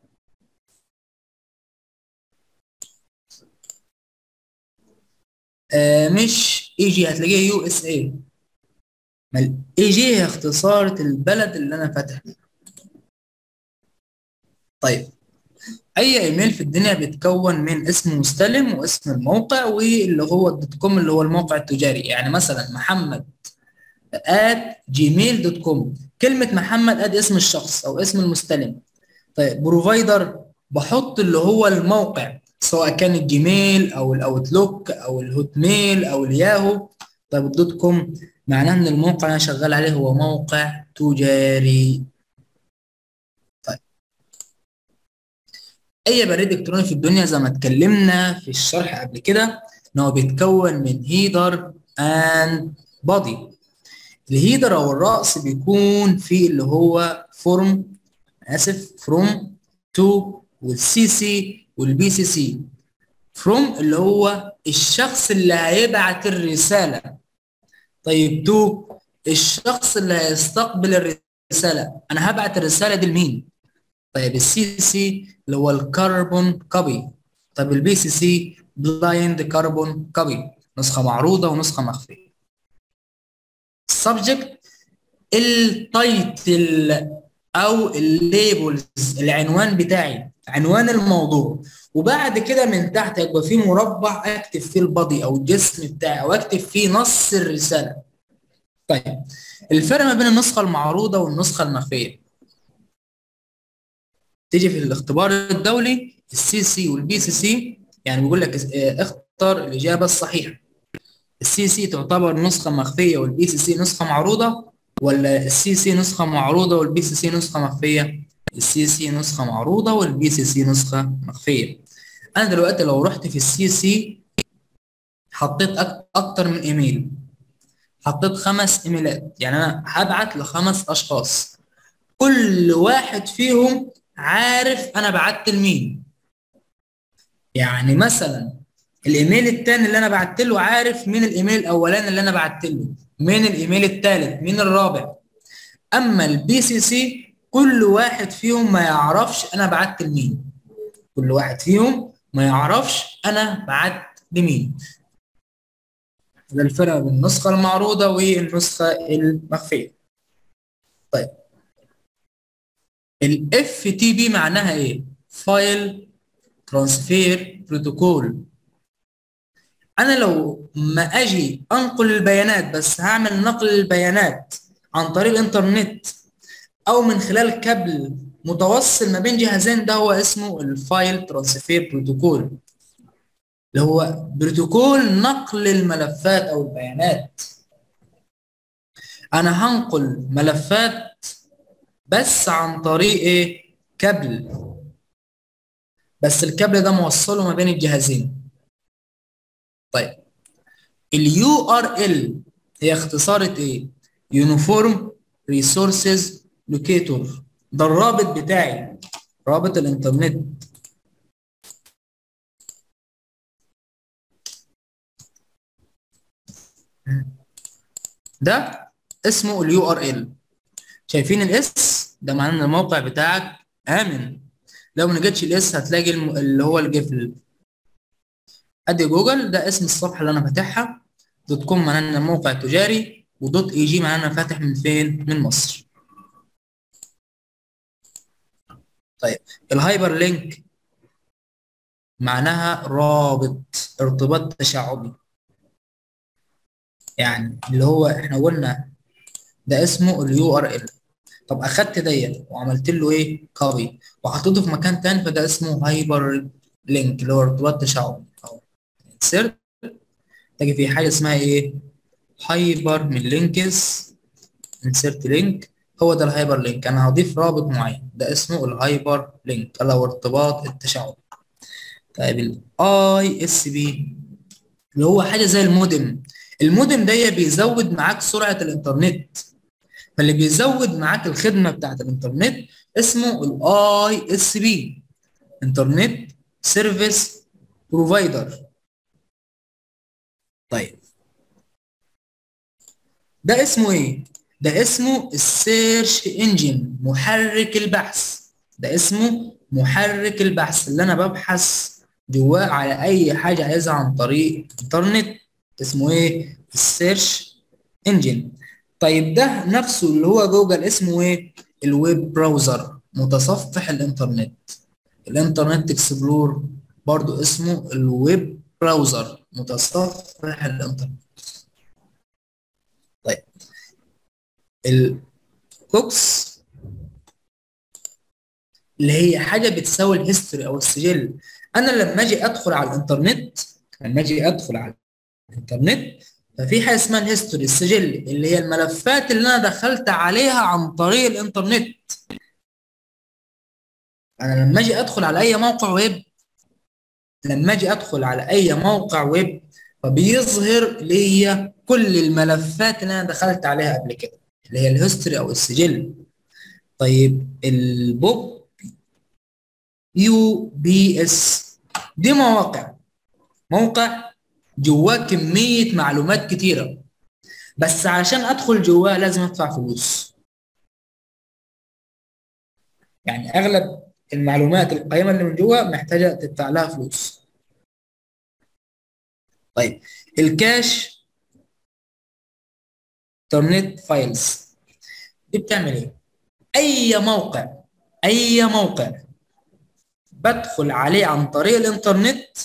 آه مش اي جي هتلاقيها يو اس اي ما الاي جي هي اختصار البلد اللي انا فاتح فيها طيب اي ايميل في الدنيا بيتكون من اسم مستلم واسم الموقع واللي هو الدوت كوم اللي هو الموقع التجاري يعني مثلا محمد at جيميل دوت كوم كلمة محمد ادي اسم الشخص او اسم المستلم طيب بروفايدر بحط اللي هو الموقع سواء كان الجيميل او الاوتلوك او الهوت ميل او الياهو طيب الدوت كوم معناه ان الموقع اللي انا شغال عليه هو موقع تجاري طيب اي بريد الكتروني في الدنيا زي ما اتكلمنا في الشرح قبل كده ان هو بيتكون من هيدر اند بودي الهيدر او الرأس بيكون فيه اللي هو فورم اسف فروم تو والسي سي والبي سي سي فروم اللي هو الشخص اللي هيبعت الرسالة طيب تو الشخص اللي هيستقبل الرسالة انا هبعت الرسالة دي لمين طيب السي سي اللي هو الكربون كوبي طيب البي سي سي بلايند كربون كوبي نسخة معروضة ونسخة مخفية السبجكت التايتل او الليبلز العنوان بتاعي عنوان الموضوع وبعد كده من تحت هيبقى فيه مربع اكتب فيه البادي او الجسم بتاعي او اكتب فيه نص الرساله طيب الفرق ما بين النسخه المعروضه والنسخه المخفيه تيجي في الاختبار الدولي السي سي والبي سي سي يعني بيقول لك اختار الاجابه الصحيحه السي سي تعتبر نسخه مخفيه والبي سي سي نسخه معروضه ولا السي سي نسخه معروضه والبي سي سي نسخه مخفيه السي سي نسخه معروضه والبي سي سي نسخه مخفيه انا دلوقتي لو رحت في السي سي حطيت اكتر من ايميل حطيت خمس ايميلات يعني انا هبعت لخمس اشخاص كل واحد فيهم عارف انا بعت لمين يعني مثلا الايميل التاني اللي انا بعت له عارف مين الايميل الاولاني اللي انا بعت له مين الايميل الثالث مين الرابع اما البي سي سي كل واحد فيهم ما يعرفش انا بعت لمين كل واحد فيهم ما يعرفش انا بعت لمين ده الفرق بين النسخة المعروضة والنسخة المخفية طيب الاف تي بي معناها ايه فايل ترانسفير بروتوكول انا لو ما اجي انقل البيانات بس هعمل نقل البيانات عن طريق الانترنت او من خلال كابل متوصل ما بين جهازين ده هو اسمه الفايل ترانسفير بروتوكول اللي هو بروتوكول نقل الملفات او البيانات انا هنقل ملفات بس عن طريق ايه كابل بس الكابل ده موصله ما بين الجهازين طيب اليو ار ال هي اختصارة ايه يونيفورم ريسورسز لوكيتور ده الرابط بتاعي رابط الانترنت ده اسمه اليو ار ال شايفين الاس ده معناه ان الموقع بتاعك امن لو ما لقيتش الاس هتلاقي الم... اللي هو الجفل ادي جوجل ده اسم الصفحه اللي انا فاتحها دوت كوم معناه ان الموقع تجاري ودوت اي جي معناه انا فاتح من فين من مصر طيب الهايبر لينك معناها رابط ارتباط تشعبي يعني اللي هو احنا قلنا ده اسمه اليو ار ال طب اخدت ديت وعملت له ايه كوبي وحطيته في مكان تاني فده اسمه هايبر لينك اللي هو ارتباط تشعبي اهو انسرت تجي في حاجه اسمها ايه هايبر من لينكس انسرت لينك هو ده الهايبر لينك انا هضيف رابط معين ده اسمه الهايبر لينك اللي هو ارتباط التشعبي طيب الاي اس بي اللي هو حاجه زي المودم المودم ده بيزود معاك سرعه الانترنت فاللي بيزود معاك الخدمه بتاعت الانترنت اسمه الاي اس بي انترنت سيرفيس بروفايدر طيب ده اسمه ايه ده اسمه السيرش انجن محرك البحث ده اسمه محرك البحث اللي انا ببحث جواه على اي حاجه عايزها عن طريق انترنت اسمه ايه السيرش انجن طيب ده نفسه اللي هو جوجل اسمه ايه الويب براوزر متصفح الانترنت الانترنت اكسبلور برضو اسمه الويب براوزر متصفح الانترنت طيب الكوكس اللي هي حاجه بتساوي الهيستوري او السجل انا لما اجي ادخل على الانترنت لما اجي ادخل على الانترنت ففي حاجه اسمها الهيستوري السجل اللي هي الملفات اللي انا دخلت عليها عن طريق الانترنت انا لما اجي ادخل على اي موقع ويب لما اجي ادخل على اي موقع ويب فبيظهر لي كل الملفات اللي انا دخلت عليها قبل كده اللي هي الهيستوري او السجل طيب البوب يو بي اس دي مواقع موقع جواه كمية معلومات كتيرة بس عشان ادخل جواه لازم ادفع فلوس يعني اغلب المعلومات القيمة اللي من جوه محتاجة تدفع لها فلوس طيب الكاش انترنت فايلز دي بتعمل ايه اي موقع اي موقع بدخل عليه عن طريق الانترنت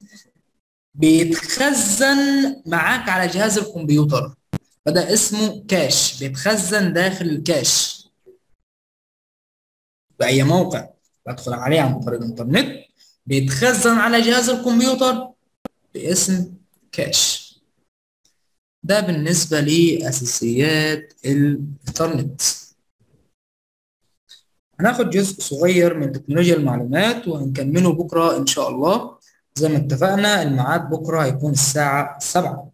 بيتخزن معاك على جهاز الكمبيوتر فده اسمه كاش بيتخزن داخل الكاش بأي موقع بدخل عليه عن طريق الانترنت بيتخزن على جهاز الكمبيوتر باسم كاش ده بالنسبة لأساسيات الإنترنت هناخد جزء صغير من تكنولوجيا المعلومات وهنكمله بكرة إن شاء الله زي ما اتفقنا الميعاد بكرة هيكون الساعة سبعة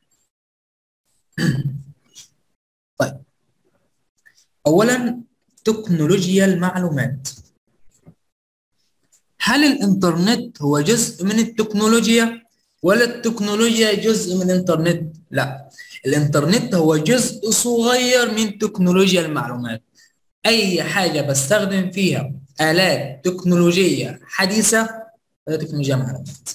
طيب أولا تكنولوجيا المعلومات هل الإنترنت هو جزء من التكنولوجيا ولا التكنولوجيا جزء من الإنترنت؟ لا الإنترنت هو جزء صغير من تكنولوجيا المعلومات أي حاجة بستخدم فيها آلات تكنولوجية حديثة هي تكنولوجيا معلومات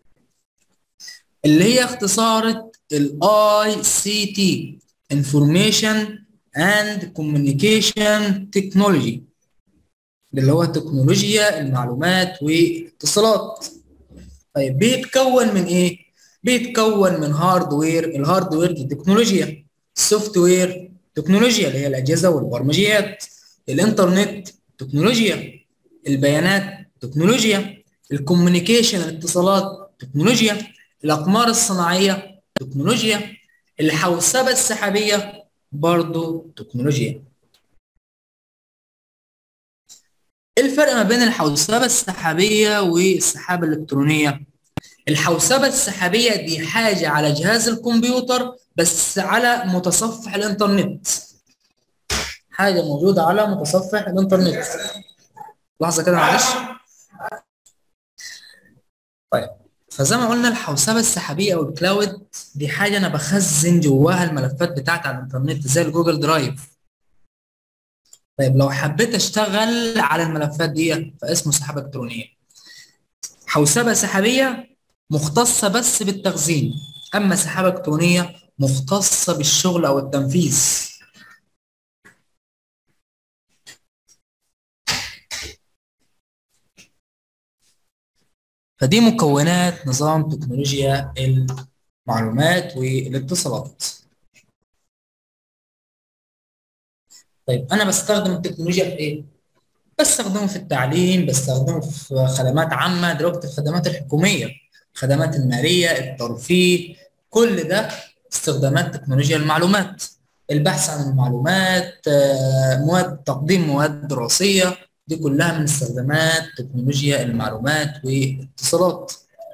اللي هي اختصارة ال ICT Information and Communication Technology اللي هو تكنولوجيا المعلومات والاتصالات طيب بيتكون من ايه؟ بيتكون من هاردوير الهاردوير دي تكنولوجيا السوفت وير تكنولوجيا اللي هي الاجهزه والبرمجيات الانترنت تكنولوجيا البيانات تكنولوجيا الكوميونيكيشن الاتصالات تكنولوجيا الاقمار الصناعيه تكنولوجيا الحوسبه السحابيه برضو تكنولوجيا ايه الفرق ما بين الحوسبه السحابيه والسحابه الالكترونيه الحوسبه السحابيه دي حاجه على جهاز الكمبيوتر بس على متصفح الانترنت حاجه موجوده على متصفح الانترنت لحظه كده معلش طيب فزي ما قلنا الحوسبه السحابيه او الكلاود دي حاجه انا بخزن جواها الملفات بتاعتي على الانترنت زي الجوجل درايف طيب لو حبيت اشتغل على الملفات دي فاسمه سحابه الكترونيه حوسبه سحابيه مختصه بس بالتخزين اما سحابه الكترونيه مختصه بالشغل او التنفيذ فدي مكونات نظام تكنولوجيا المعلومات والاتصالات طيب انا بستخدم التكنولوجيا في ايه بستخدمه في التعليم بستخدمه في خدمات عامه دلوقتي الخدمات الحكوميه الخدمات الماليه الترفيه كل ده استخدامات تكنولوجيا المعلومات البحث عن المعلومات مواد تقديم مواد دراسيه دي كلها من استخدامات تكنولوجيا المعلومات والاتصالات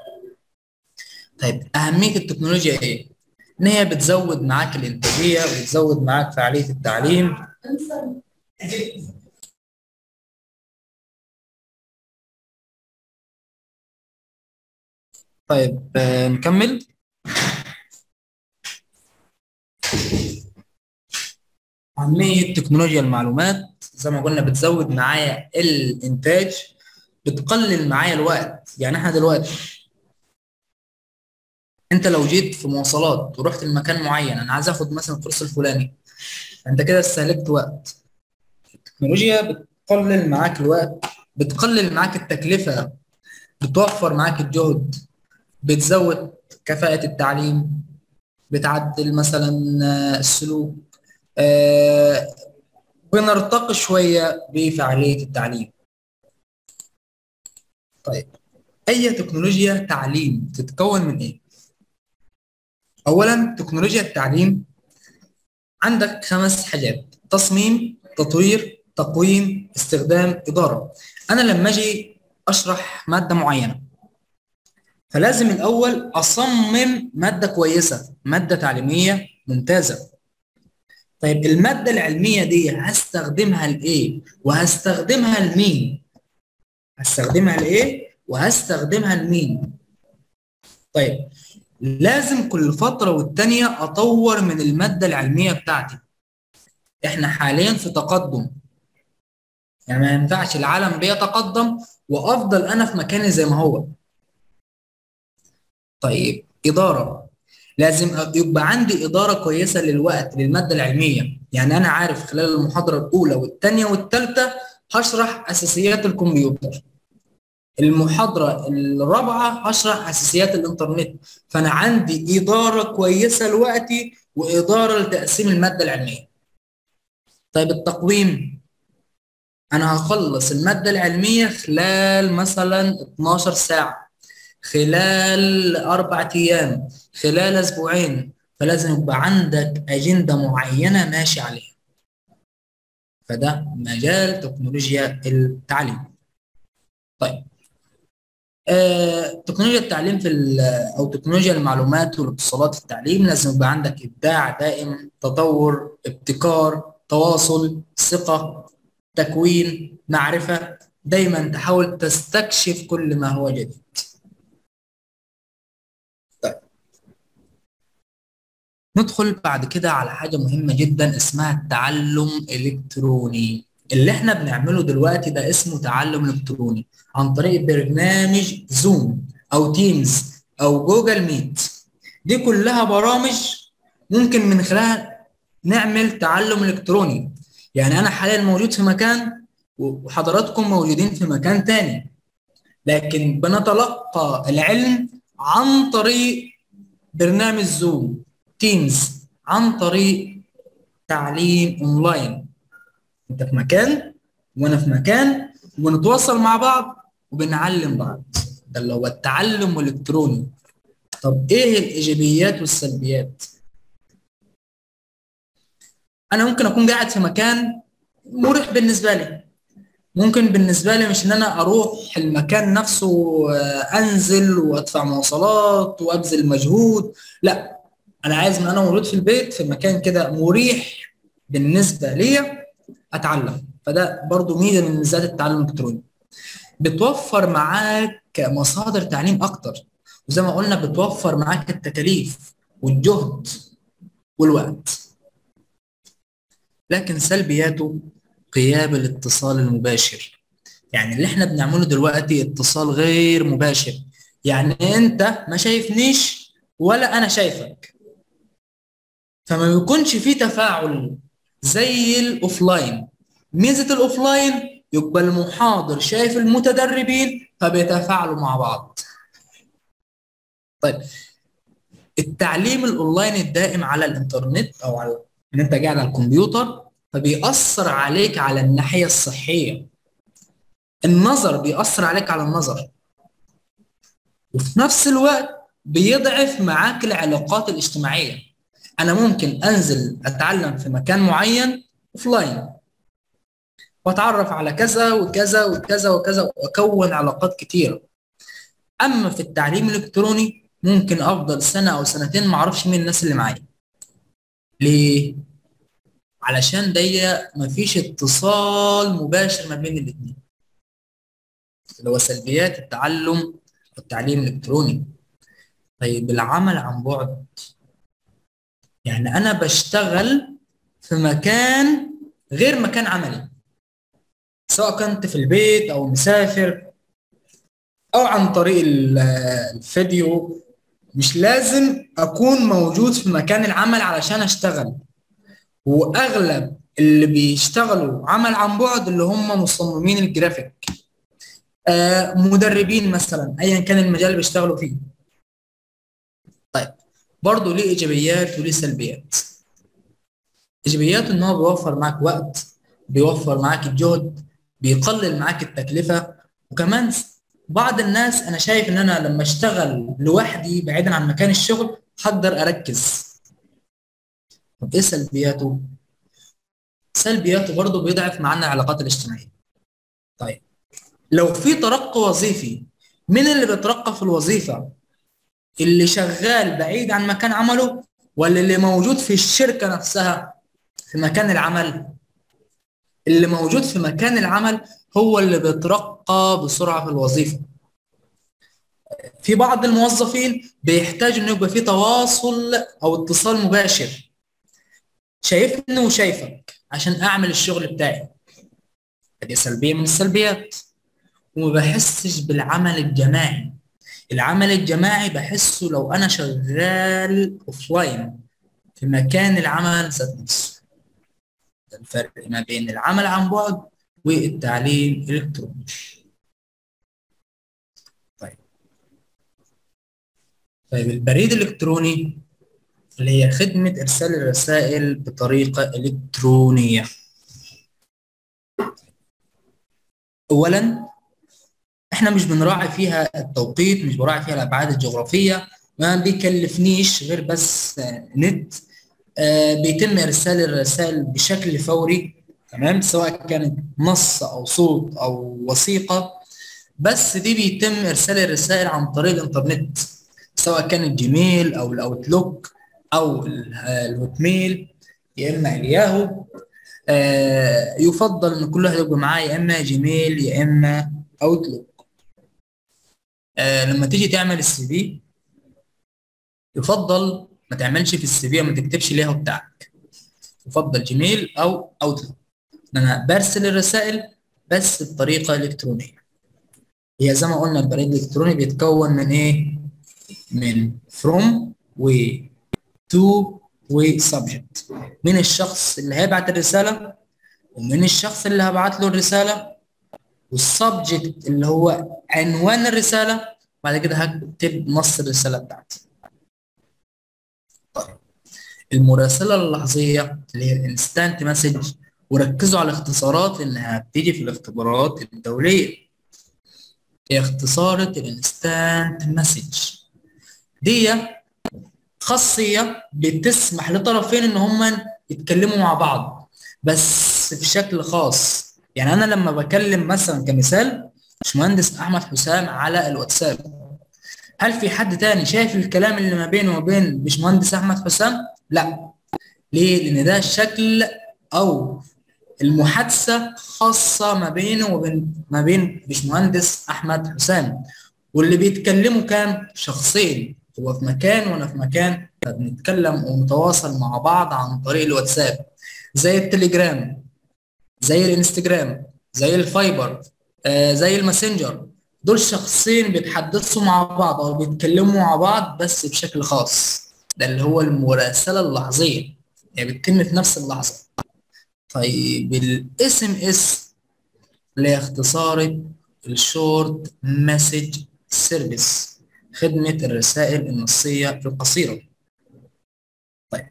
طيب اهميه التكنولوجيا ايه ان هي بتزود معاك الانتاجيه وبتزود معاك فعاليه التعليم طيب آه نكمل أهمية تكنولوجيا المعلومات زي ما قلنا بتزود معايا الإنتاج بتقلل معايا الوقت يعني احنا دلوقتي انت لو جيت في مواصلات ورحت لمكان معين انا عايز اخد مثلا الكورس الفلاني انت كده استهلكت وقت التكنولوجيا بتقلل معاك الوقت بتقلل معاك التكلفة بتوفر معاك الجهد بتزود كفاءة التعليم بتعدل مثلا السلوك آه بنرتقي شوية بفعالية التعليم طيب أي تكنولوجيا تعليم تتكون من إيه؟ أولا تكنولوجيا التعليم عندك خمس حاجات تصميم تطوير تقويم استخدام إدارة أنا لما أجي أشرح مادة معينة فلازم الأول أصمم مادة كويسة مادة تعليمية ممتازة طيب المادة العلمية دي هستخدمها لإيه وهستخدمها لمين هستخدمها لإيه وهستخدمها لمين طيب لازم كل فترة والتانية أطور من المادة العلمية بتاعتي إحنا حاليا في تقدم يعني ما ينفعش العالم بيتقدم وأفضل أنا في مكاني زي ما هو طيب إدارة لازم يبقى عندي إدارة كويسة للوقت للمادة العلمية يعني أنا عارف خلال المحاضرة الأولى والثانية والثالثة هشرح أساسيات الكمبيوتر المحاضرة الرابعة هشرح أساسيات الإنترنت فأنا عندي إدارة كويسة لوقتي وإدارة لتقسيم المادة العلمية طيب التقويم أنا هخلص المادة العلمية خلال مثلا 12 ساعة خلال أربعة أيام خلال أسبوعين فلازم يبقى عندك أجندة معينة ماشي عليها فده مجال تكنولوجيا التعليم طيب آه، تكنولوجيا التعليم في او تكنولوجيا المعلومات والاتصالات في التعليم لازم يبقى عندك ابداع دائم تطور ابتكار تواصل ثقه تكوين معرفه دايما تحاول تستكشف كل ما هو جديد طيب ندخل بعد كده على حاجه مهمه جدا اسمها التعلم الالكتروني اللي احنا بنعمله دلوقتي ده اسمه تعلم الكتروني عن طريق برنامج زوم او تيمز او جوجل ميت دي كلها برامج ممكن من خلالها نعمل تعلم الكتروني يعني انا حاليا موجود في مكان وحضراتكم موجودين في مكان تاني لكن بنتلقى العلم عن طريق برنامج زوم تيمز عن طريق تعليم اونلاين انت في مكان وانا في مكان ونتواصل مع بعض وبنعلم بعض ده اللي هو التعلم الالكتروني طب ايه الايجابيات والسلبيات انا ممكن اكون قاعد في مكان مريح بالنسبه لي ممكن بالنسبه لي مش ان انا اروح المكان نفسه انزل وادفع مواصلات وابذل مجهود لا انا عايز من انا موجود في البيت في مكان كده مريح بالنسبه ليا اتعلم فده برضو ميزه من ميزات التعلم الالكتروني بتوفر معاك مصادر تعليم اكتر وزي ما قلنا بتوفر معاك التكاليف والجهد والوقت لكن سلبياته غياب الاتصال المباشر يعني اللي احنا بنعمله دلوقتي اتصال غير مباشر يعني انت ما شايفنيش ولا انا شايفك فما بيكونش في تفاعل زي الاوفلاين ميزه الاوفلاين يبقى المحاضر شايف المتدربين فبيتفاعلوا مع بعض طيب التعليم الاونلاين الدائم على الانترنت او على ان انت قاعد على الكمبيوتر فبيأثر عليك على الناحيه الصحيه النظر بيأثر عليك على النظر وفي نفس الوقت بيضعف معاك العلاقات الاجتماعيه انا ممكن انزل اتعلم في مكان معين اوفلاين واتعرف على كذا وكذا وكذا وكذا واكون علاقات كتيره اما في التعليم الالكتروني ممكن افضل سنه او سنتين ما اعرفش مين الناس اللي معايا ليه علشان دي مفيش اتصال مباشر ما بين الاثنين اللي هو سلبيات التعلم والتعليم الالكتروني طيب العمل عن بعد يعني انا بشتغل في مكان غير مكان عملي سواء كنت في البيت او مسافر او عن طريق الفيديو مش لازم اكون موجود في مكان العمل علشان اشتغل واغلب اللي بيشتغلوا عمل عن بعد اللي هم مصممين الجرافيك آه مدربين مثلا ايا كان المجال اللي بيشتغلوا فيه طيب برضه ليه ايجابيات وليه سلبيات ايجابياته ان هو بيوفر معاك وقت بيوفر معاك الجهد بيقلل معاك التكلفه وكمان بعض الناس انا شايف ان انا لما اشتغل لوحدي بعيدا عن مكان الشغل هقدر اركز طب ايه سلبياته سلبياته برضه بيضعف معانا العلاقات الاجتماعيه طيب لو في ترقي وظيفي مين اللي بيترقى في الوظيفه اللي شغال بعيد عن مكان عمله ولا اللي موجود في الشركه نفسها في مكان العمل اللي موجود في مكان العمل هو اللي بيترقى بسرعه في الوظيفه في بعض الموظفين بيحتاج انه يبقى في تواصل او اتصال مباشر شايفني وشايفك عشان اعمل الشغل بتاعي دي سلبيه من السلبيات وما بحسش بالعمل الجماعي العمل الجماعي بحسه لو انا شغال اوفلاين في مكان العمل ذات نفسه الفرق ما بين العمل عن بعد والتعليم الالكتروني طيب طيب البريد الالكتروني اللي هي خدمة إرسال الرسائل بطريقة إلكترونية أولا إحنا مش بنراعي فيها التوقيت مش براعي فيها الأبعاد الجغرافية ما بيكلفنيش غير بس نت آه بيتم إرسال الرسائل بشكل فوري تمام سواء كانت نص أو صوت أو وثيقة بس دي بيتم إرسال الرسائل عن طريق الإنترنت سواء كان الجيميل أو الأوتلوك او الهوت ميل يا اما الياهو آه يفضل ان كل واحد يبقى معاه يا اما جيميل يا اما اوتلوك آه لما تيجي تعمل السي في يفضل ما تعملش في السي في ما تكتبش الياهو بتاعك يفضل جيميل او اوتلوك انا برسل الرسائل بس بطريقه الكترونيه هي زي ما قلنا البريد الالكتروني بيتكون من ايه من فروم و تو وسبجكت من الشخص اللي هيبعت الرساله ومن الشخص اللي هبعت له الرساله والسبجكت اللي هو عنوان الرساله بعد كده هكتب نص الرساله بتاعتي طيب المراسله اللحظيه اللي هي الانستانت مسج وركزوا على الاختصارات انها بتيجي في الاختبارات الدوليه هي اختصارة الانستانت مسج دي خاصية بتسمح لطرفين ان هما يتكلموا مع بعض بس بشكل خاص يعني انا لما بكلم مثلا كمثال باشمهندس احمد حسام على الواتساب هل في حد تاني شايف الكلام اللي ما بينه وبين باشمهندس احمد حسام لا ليه لان ده شكل او المحادثه خاصه ما بينه وبين ما بين باشمهندس احمد حسام واللي بيتكلموا كام شخصين هو في مكان وانا في مكان فبنتكلم ونتواصل مع بعض عن طريق الواتساب زي التليجرام زي الانستجرام زي الفايبر آه زي الماسنجر دول شخصين بيتحدثوا مع بعض او بيتكلموا مع بعض بس بشكل خاص ده اللي هو المراسله اللحظيه يعني بتتم في نفس اللحظه طيب الاس ام اس اللي هي اختصار الشورت مسج سيرفيس خدمة الرسائل النصية القصيرة طيب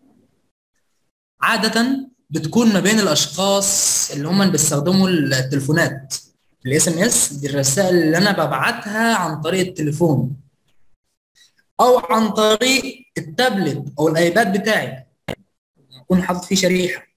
عادة بتكون ما بين الأشخاص اللي هم اللي بيستخدموا التليفونات الاس ام اس دي الرسائل اللي أنا ببعتها عن طريق التليفون أو عن طريق التابلت أو الأيباد بتاعي أكون حاطط فيه شريحة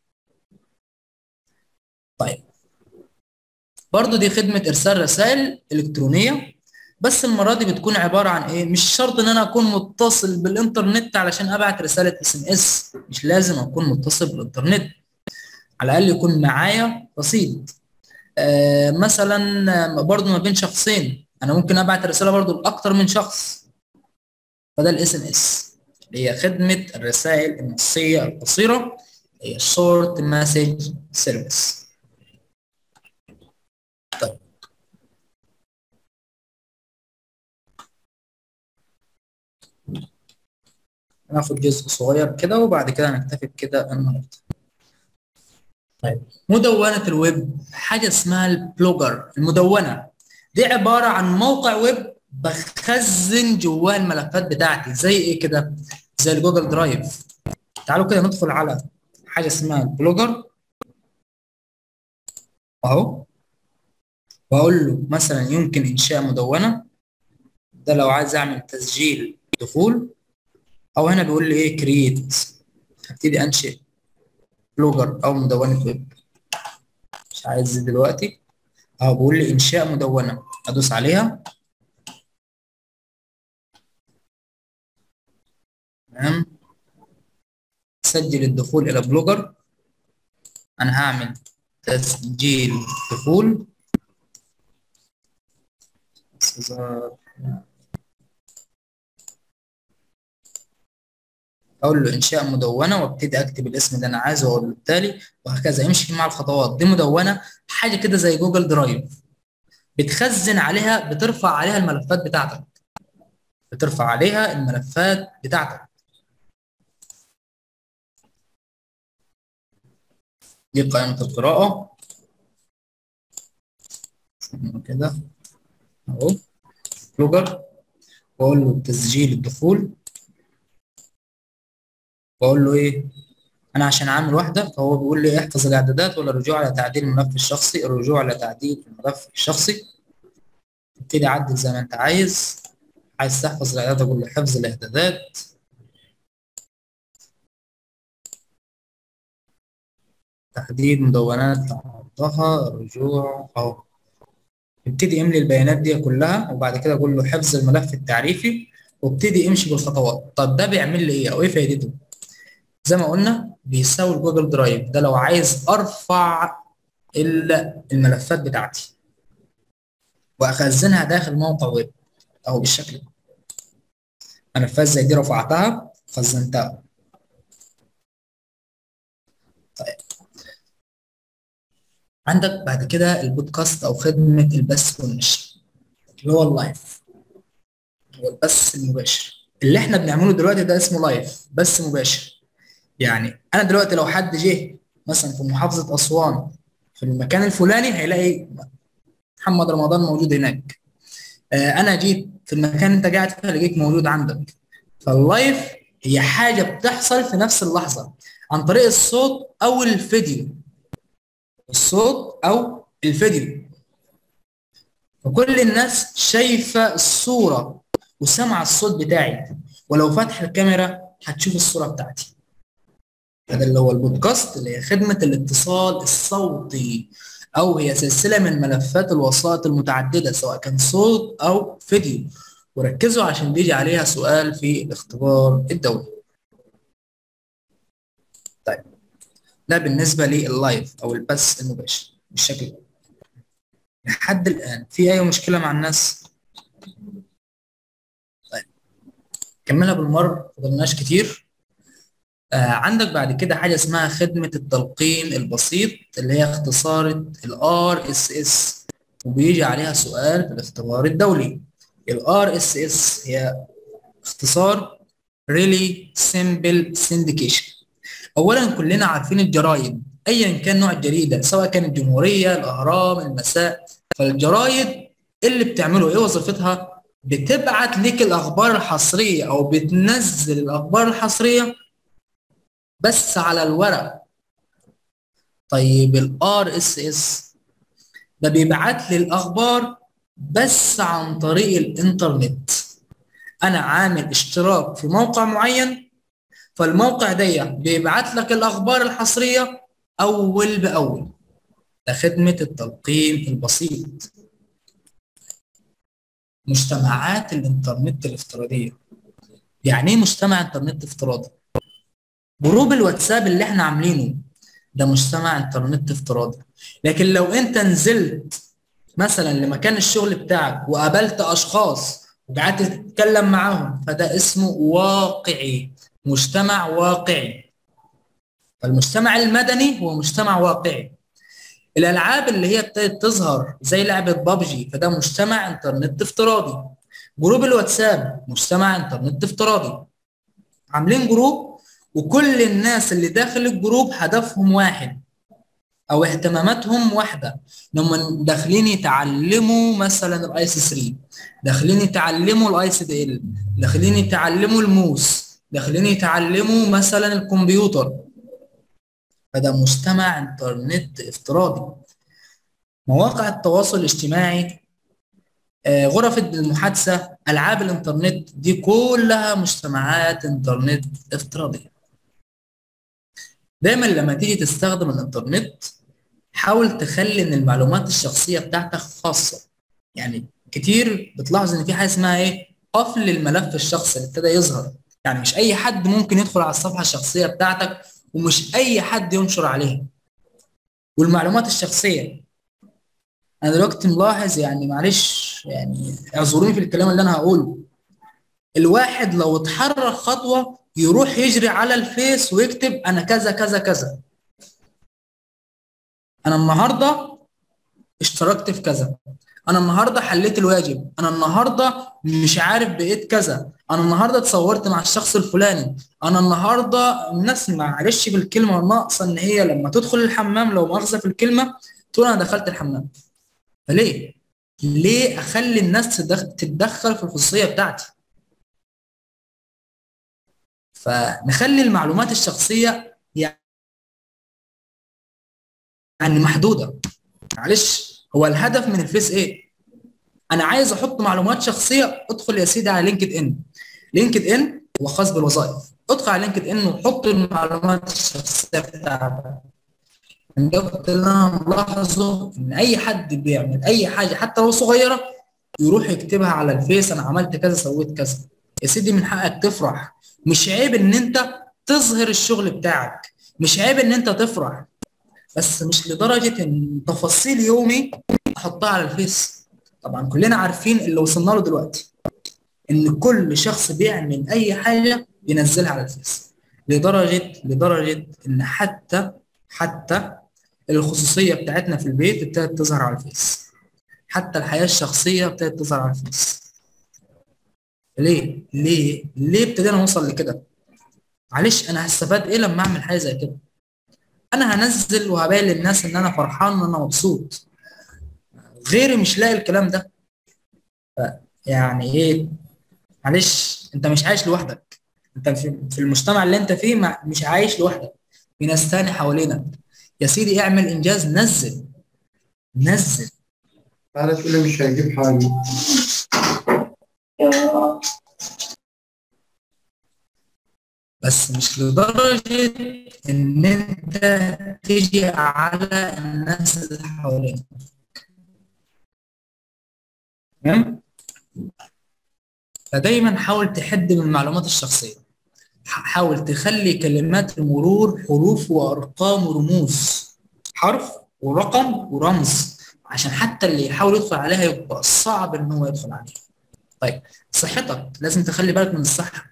طيب برضو دي خدمة إرسال رسائل إلكترونية بس المرة دي بتكون عبارة عن إيه؟ مش شرط إن أنا أكون متصل بالإنترنت علشان أبعت رسالة اس ام اس مش لازم أكون متصل بالإنترنت على الأقل يكون معايا رصيد آه مثلا برضو ما بين شخصين أنا ممكن أبعت رسالة برضو لأكتر من شخص فده الاس ام اس اللي هي خدمة الرسائل النصية القصيرة هي شورت مسج سيرفيس طيب هناخد جزء صغير كده وبعد كده هنكتفي بكده النهارده طيب مدونة الويب حاجة اسمها البلوجر المدونة دي عبارة عن موقع ويب بخزن جواه الملفات بتاعتي زي ايه كده زي الجوجل درايف تعالوا كده ندخل على حاجة اسمها البلوجر اهو واقول له مثلا يمكن انشاء مدونة ده لو عايز اعمل تسجيل دخول او هنا بيقول لي ايه كرييت هبتدي انشئ بلوجر او مدونه ويب مش عايز دلوقتي اهو بيقول لي انشاء مدونه ادوس عليها تمام سجل الدخول الى بلوجر انا هعمل تسجيل دخول اقول له انشاء مدونه وابتدي اكتب الاسم اللي انا عايزه واقول له التالي وهكذا امشي مع الخطوات دي مدونه حاجه كده زي جوجل درايف بتخزن عليها بترفع عليها الملفات بتاعتك بترفع عليها الملفات بتاعتك دي قائمه القراءه كده اهو بلوجر واقول له تسجيل الدخول واقول له ايه انا عشان عامل واحده فهو بيقول لي احفظ الاعدادات ولا الرجوع على تعديل الملف الشخصي الرجوع على تعديل الملف الشخصي ابتدي عدل زي ما انت عايز عايز تحفظ الاعدادات اقول له حفظ الاعدادات تحديد مدونات عرضها الرجوع اهو ابتدي املي البيانات دي كلها وبعد كده اقول له حفظ الملف التعريفي وابتدي امشي بالخطوات طب ده بيعمل لي ايه او ايه فايدته زي ما قلنا بيساوي الجوجل درايف ده لو عايز ارفع الملفات بتاعتي واخزنها داخل موقع ويب اهو بالشكل ده ملفات زي دي رفعتها خزنتها طيب عندك بعد كده البودكاست او خدمه البث والنشر اللي هو اللايف هو البث المباشر اللي احنا بنعمله دلوقتي ده اسمه لايف بث مباشر يعني انا دلوقتي لو حد جه مثلا في محافظه اسوان في المكان الفلاني هيلاقي محمد رمضان موجود هناك آه انا جيت في المكان انت قاعد فيه لقيت موجود عندك فاللايف هي حاجه بتحصل في نفس اللحظه عن طريق الصوت او الفيديو الصوت او الفيديو فكل الناس شايفه الصوره وسمع الصوت بتاعي ولو فتح الكاميرا هتشوف الصوره بتاعتي هذا اللي هو البودكاست اللي هي خدمه الاتصال الصوتي او هي سلسله من ملفات الوسائط المتعدده سواء كان صوت او فيديو وركزوا عشان بيجي عليها سؤال في الاختبار الدولي طيب ده بالنسبه لللايف او البث المباشر بالشكل ده لحد الان في اي مشكله مع الناس طيب كملها بالمره فضلناش كتير آه عندك بعد كده حاجه اسمها خدمه التلقين البسيط اللي هي اختصار الار اس اس وبيجي عليها سؤال في الاختبار الدولي الار اس اس هي اختصار really simple syndication اولا كلنا عارفين الجرايد ايا كان نوع الجريده سواء كانت الجمهوريه الاهرام المساء فالجرايد اللي بتعمله ايه وظيفتها بتبعت لك الاخبار الحصريه او بتنزل الاخبار الحصريه بس على الورق طيب الار اس اس ده بيبعت لي الاخبار بس عن طريق الانترنت انا عامل اشتراك في موقع معين فالموقع ده بيبعت لك الاخبار الحصريه اول باول ده خدمه التلقين البسيط مجتمعات الانترنت الافتراضيه يعني ايه مجتمع انترنت افتراضي جروب الواتساب اللي احنا عاملينه ده مجتمع انترنت افتراضي لكن لو انت نزلت مثلا لمكان الشغل بتاعك وقابلت اشخاص وقعدت تتكلم معاهم فده اسمه واقعي مجتمع واقعي فالمجتمع المدني هو مجتمع واقعي الالعاب اللي هي ابتدت تظهر زي لعبه بابجي فده مجتمع انترنت افتراضي جروب الواتساب مجتمع انترنت افتراضي عاملين جروب وكل الناس اللي داخل الجروب هدفهم واحد او اهتماماتهم واحده انهم داخلين يتعلموا مثلا الاي سي 3 داخلين يتعلموا الاي سي دي ال داخلين يتعلموا الموس داخلين يتعلموا مثلا الكمبيوتر فده مجتمع انترنت افتراضي مواقع التواصل الاجتماعي آه، غرف المحادثه العاب الانترنت دي كلها مجتمعات انترنت افتراضيه دايما لما تيجي تستخدم الانترنت حاول تخلي ان المعلومات الشخصيه بتاعتك خاصه يعني كتير بتلاحظ ان في حاجه اسمها ايه قفل الملف الشخصي اللي ابتدى يظهر يعني مش اي حد ممكن يدخل على الصفحه الشخصيه بتاعتك ومش اي حد ينشر عليها والمعلومات الشخصيه انا دلوقتي ملاحظ يعني معلش يعني اعذروني في الكلام اللي انا هقوله الواحد لو اتحرك خطوه يروح يجري على الفيس ويكتب انا كذا كذا كذا انا النهارده اشتركت في كذا انا النهارده حليت الواجب انا النهارده مش عارف بقيت كذا انا النهارده اتصورت مع الشخص الفلاني انا النهارده الناس معلش بالكلمه الناقصه ان هي لما تدخل الحمام لو مؤاخذه في الكلمه تقول انا دخلت الحمام فليه ليه اخلي الناس تدخ- تتدخل في الخصوصيه بتاعتي فنخلي المعلومات الشخصيه يعني محدوده معلش هو الهدف من الفيس ايه انا عايز احط معلومات شخصيه ادخل يا سيدي على لينكد ان لينكد ان هو خاص بالوظائف ادخل على لينكد ان وحط المعلومات الشخصيه بتاعتك من دوت اللي انا ملاحظه ان اي حد بيعمل اي حاجه حتى لو صغيره يروح يكتبها على الفيس انا عملت كذا سويت كذا يا سيدي من حقك تفرح مش عيب ان انت تظهر الشغل بتاعك مش عيب ان انت تفرح بس مش لدرجه ان تفاصيل يومي احطها على الفيس طبعا كلنا عارفين اللي وصلنا له دلوقتي ان كل شخص بيعمل اي حاجه ينزلها على الفيس لدرجه لدرجه ان حتى حتى الخصوصيه بتاعتنا في البيت ابتدت تظهر على الفيس حتى الحياه الشخصيه ابتدت تظهر على الفيس ليه ليه ليه ابتدينا نوصل لكده معلش انا هستفاد ايه لما اعمل حاجه زي كده انا هنزل وهبين للناس ان انا فرحان وان انا مبسوط غيري مش لاقي الكلام ده يعني ايه معلش انت مش عايش لوحدك انت في في المجتمع اللي انت فيه ما- مش عايش لوحدك في ناس تاني حوالينك يا سيدي اعمل انجاز نزل نزل تعالى تقول لي مش هيجيب حاجة بس مش لدرجة ان انت تيجي على الناس اللي حوالينك تمام فدايما حاول تحد من المعلومات الشخصية ح- حاول تخلي كلمات المرور حروف وارقام ورموز حرف ورقم ورمز عشان حتى اللي يحاول يدخل عليها يبقى صعب ان هو يدخل عليها طيب صحتك لازم تخلي بالك من الصحة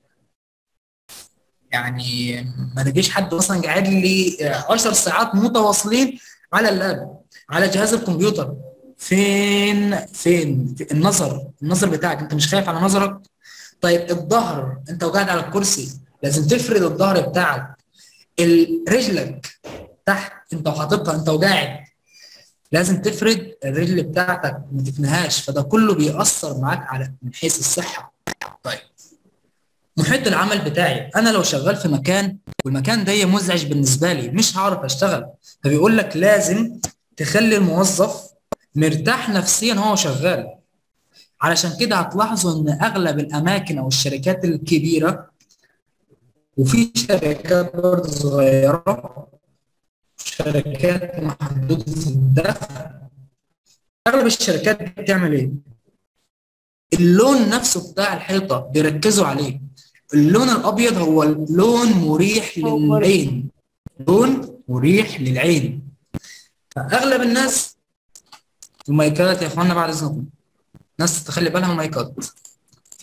يعني ما تجيش حد مثلا قاعد لي 10 ساعات متواصلين على اللاب على جهاز الكمبيوتر فين فين في النظر النظر بتاعك انت مش خايف على نظرك طيب الظهر انت وقاعد على الكرسي لازم تفرد الظهر بتاعك ال- رجلك تحت انت وحاططها انت وقاعد لازم تفرد الرجل بتاعتك ما تتنهاش فده كله بيأثر معاك على من حيث الصحة طيب محيط العمل بتاعي انا لو شغال في مكان والمكان ده مزعج بالنسبه لي مش هعرف اشتغل فبيقول لك لازم تخلي الموظف مرتاح نفسيا وهو شغال علشان كده هتلاحظوا ان اغلب الاماكن او الشركات الكبيره وفي شركات برضه صغيره شركات محدوده الدخل اغلب الشركات بتعمل ايه؟ اللون نفسه بتاع الحيطه بيركزوا عليه اللون الابيض هو لون مريح للعين لون مريح للعين فاغلب الناس المايكات يا اخوانا بعد اذنكم ناس تخلي بالها من المايكات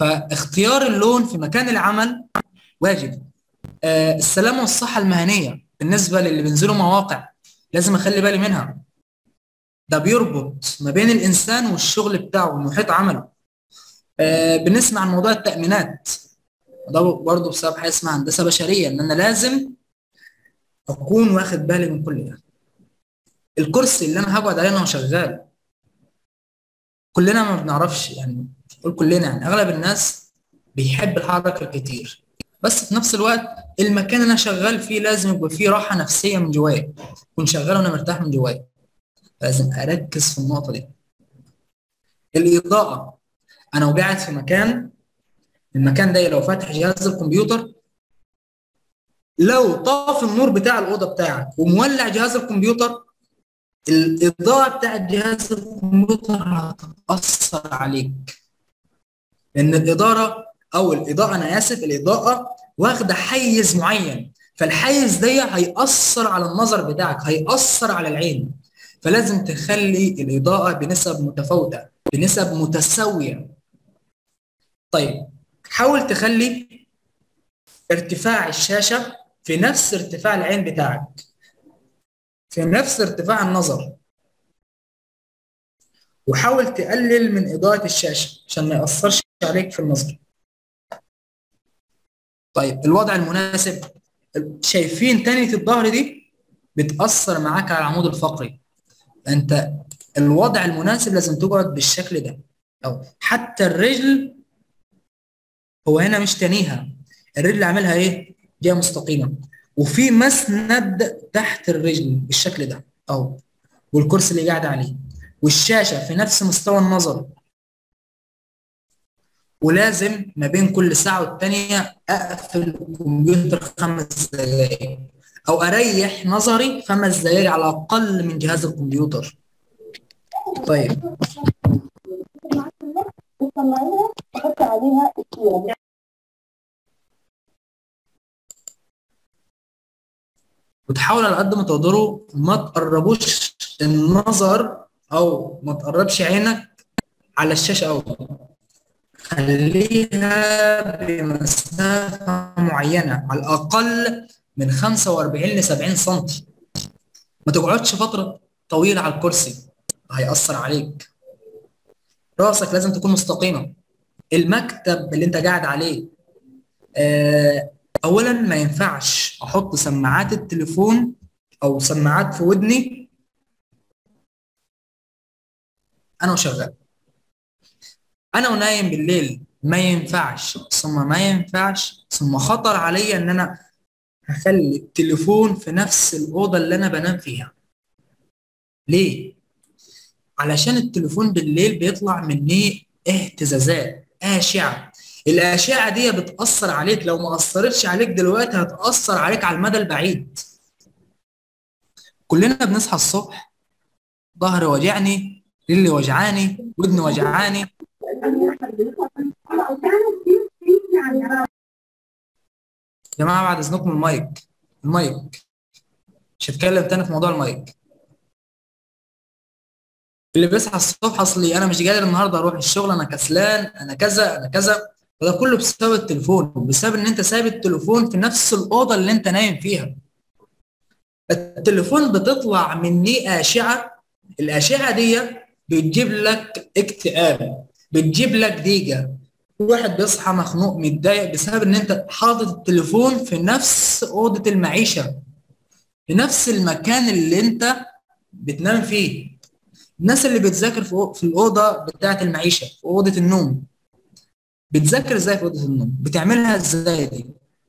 فاختيار اللون في مكان العمل واجب آه السلامه والصحه المهنيه بالنسبه للي بينزلوا مواقع لازم اخلي بالي منها ده بيربط ما بين الانسان والشغل بتاعه ومحيط عمله آه بنسمع عن موضوع التامينات ده برضه بسبب حاجه اسمها هندسه بشريه ان انا لازم اكون واخد بالي من كل ده الكرسي اللي انا هقعد عليه انا شغال كلنا ما بنعرفش يعني قول كلنا يعني اغلب الناس بيحب الحركه الكتير بس في نفس الوقت المكان اللي انا شغال فيه لازم يبقى فيه راحه نفسيه من جوايا اكون شغال وانا مرتاح من جوايا لازم اركز في النقطه دي الاضاءه انا وقاعد في مكان المكان ده لو فاتح جهاز الكمبيوتر لو طاف النور بتاع الاوضه بتاعك ومولع جهاز الكمبيوتر الاضاءه بتاعت جهاز الكمبيوتر هتاثر عليك لان الاداره او الاضاءه انا اسف الاضاءه واخده حيز معين فالحيز ده هيأثر على النظر بتاعك هيأثر على العين فلازم تخلي الاضاءه بنسب متفاوته بنسب متساويه طيب حاول تخلي ارتفاع الشاشه في نفس ارتفاع العين بتاعك في نفس ارتفاع النظر وحاول تقلل من إضاءة الشاشة عشان ما يأثرش عليك في النظر طيب الوضع المناسب شايفين تانية الظهر دي بتأثر معاك على العمود الفقري انت الوضع المناسب لازم تقعد بالشكل ده او حتى الرجل هو هنا مش تانيها الرجل عاملها ايه جايه مستقيمه وفي مسند تحت الرجل بالشكل ده اهو والكرسي اللي قاعد عليه والشاشه في نفس مستوى النظر ولازم ما بين كل ساعه والتانيه اقفل الكمبيوتر خمس دقائق او اريح نظري خمس دقائق على الاقل من جهاز الكمبيوتر طيب وتحاول على قد ما تقدروا ما تقربوش النظر او ما تقربش عينك على الشاشه قوي خليها بمسافه معينه على الاقل من 45 ل 70 سم ما تقعدش فتره طويله على الكرسي هيأثر عليك راسك لازم تكون مستقيمه المكتب اللي انت قاعد عليه آه اولا ما ينفعش احط سماعات التليفون او سماعات في ودني انا وشغال انا ونايم بالليل ما ينفعش ثم ما ينفعش ثم خطر عليا ان انا هخلي التليفون في نفس الاوضه اللي انا بنام فيها ليه علشان التليفون بالليل بيطلع منه اهتزازات اشعه الاشعه دي بتاثر عليك لو ما اثرتش عليك دلوقتي هتاثر عليك على المدى البعيد كلنا بنصحى الصبح ظهري وجعني رجلي وجعاني ودني وجعاني يا جماعه بعد اذنكم المايك المايك مش هتكلم تاني في موضوع المايك اللي بيصحى الصبح اصلي انا مش قادر النهارده اروح الشغل انا كسلان انا كذا انا كذا وده كله بسبب التليفون بسبب ان انت سايب التليفون في نفس الاوضه اللي انت نايم فيها التليفون بتطلع منيه اشعه الاشعه دي بتجيب لك اكتئاب بتجيب لك ضيقه واحد بيصحى مخنوق متضايق بسبب ان انت حاطط التليفون في نفس اوضه المعيشه في نفس المكان اللي انت بتنام فيه الناس اللي بتذاكر في في الاوضه بتاعه المعيشه في اوضه النوم بتذاكر ازاي في اوضه النوم بتعملها ازاي دي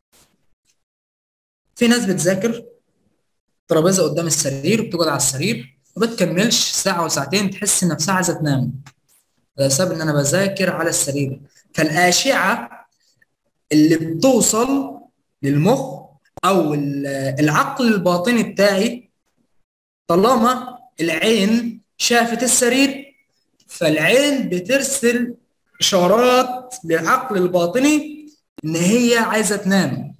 في ناس بتذاكر ترابيزه قدام السرير بتقعد على السرير ما بتكملش ساعه وساعتين تحس نفسها عايزه تنام بسبب ان انا بذاكر على السرير فالاشعه اللي بتوصل للمخ او العقل الباطني بتاعي طالما العين شافت السرير فالعين بترسل اشارات للعقل الباطني ان هي عايزه تنام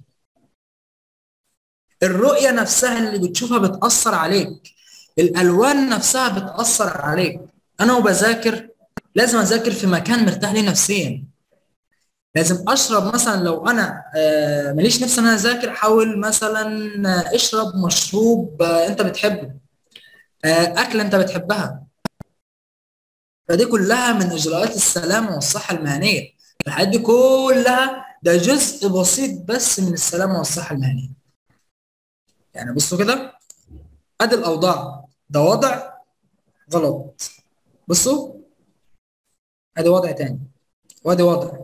الرؤيه نفسها اللي بتشوفها بتاثر عليك الالوان نفسها بتاثر عليك انا وبذاكر لازم اذاكر في مكان مرتاح لي نفسيا لازم اشرب مثلا لو انا آه، ماليش نفس ان انا اذاكر حاول مثلا آه، اشرب مشروب آه، انت بتحبه آه، اكله انت بتحبها فدي كلها من اجراءات السلامه والصحه المهنيه الحاجات دي كلها ده جزء بسيط بس من السلامه والصحه المهنيه يعني بصوا كده ادي الاوضاع ده وضع غلط بصوا ادي وضع تاني وادي وضع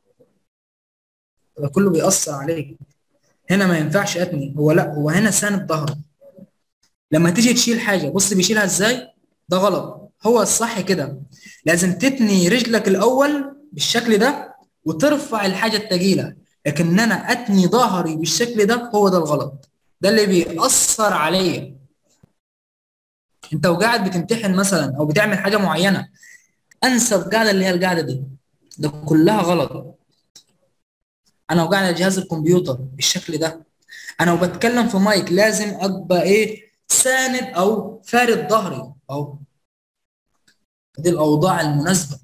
ده كله بيأثر عليك هنا ما ينفعش اتني هو لا هو هنا ساند ظهره لما تيجي تشيل حاجه بص بيشيلها ازاي ده غلط هو الصح كده لازم تتني رجلك الاول بالشكل ده وترفع الحاجه التقيله لكن ان انا اتني ظهري بالشكل ده هو ده الغلط ده اللي بيأثر عليا انت وقاعد بتمتحن مثلا او بتعمل حاجه معينه انسب قاعده اللي هي القاعده دي ده كلها غلط انا وقاعد على جهاز الكمبيوتر بالشكل ده انا وبتكلم في مايك لازم ابقى ايه ساند او فارد ظهري اهو دي الاوضاع المناسبه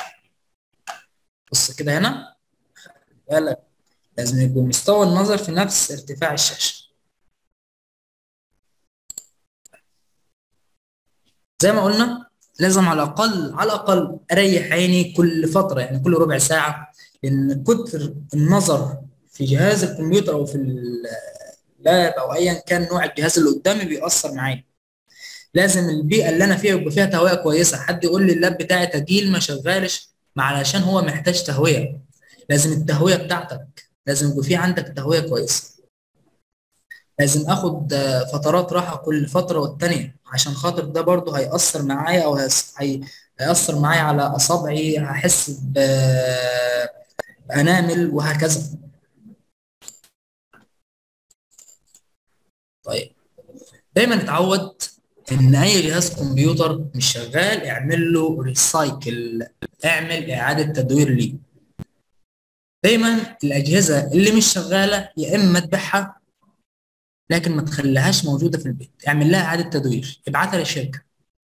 بص كده هنا بالك لازم يكون مستوى النظر في نفس ارتفاع الشاشه زي ما قلنا لازم على الاقل على الاقل اريح عيني كل فتره يعني كل ربع ساعه لان كتر النظر في جهاز الكمبيوتر او في اللاب او ايا كان نوع الجهاز اللي قدامي بيأثر معايا لازم البيئه اللي انا فيها يبقى فيها تهويه كويسه حد يقول لي اللاب بتاعي تقيل ما شغالش ما علشان هو محتاج تهويه لازم التهويه بتاعتك لازم يبقى في عندك تهويه كويسه لازم اخد فترات راحه كل فتره والتانيه عشان خاطر ده برضه هيأثر معايا او هيس- هي- هيأثر معايا على اصابعي هحس ب- بانامل وهكذا طيب دايما اتعود ان اي جهاز كمبيوتر مش شغال اعمل له ريسايكل اعمل اعاده تدوير ليه دايما الاجهزه اللي مش شغاله يا اما تبيعها لكن ما تخليهاش موجوده في البيت اعمل لها اعاده تدوير ابعتها للشركه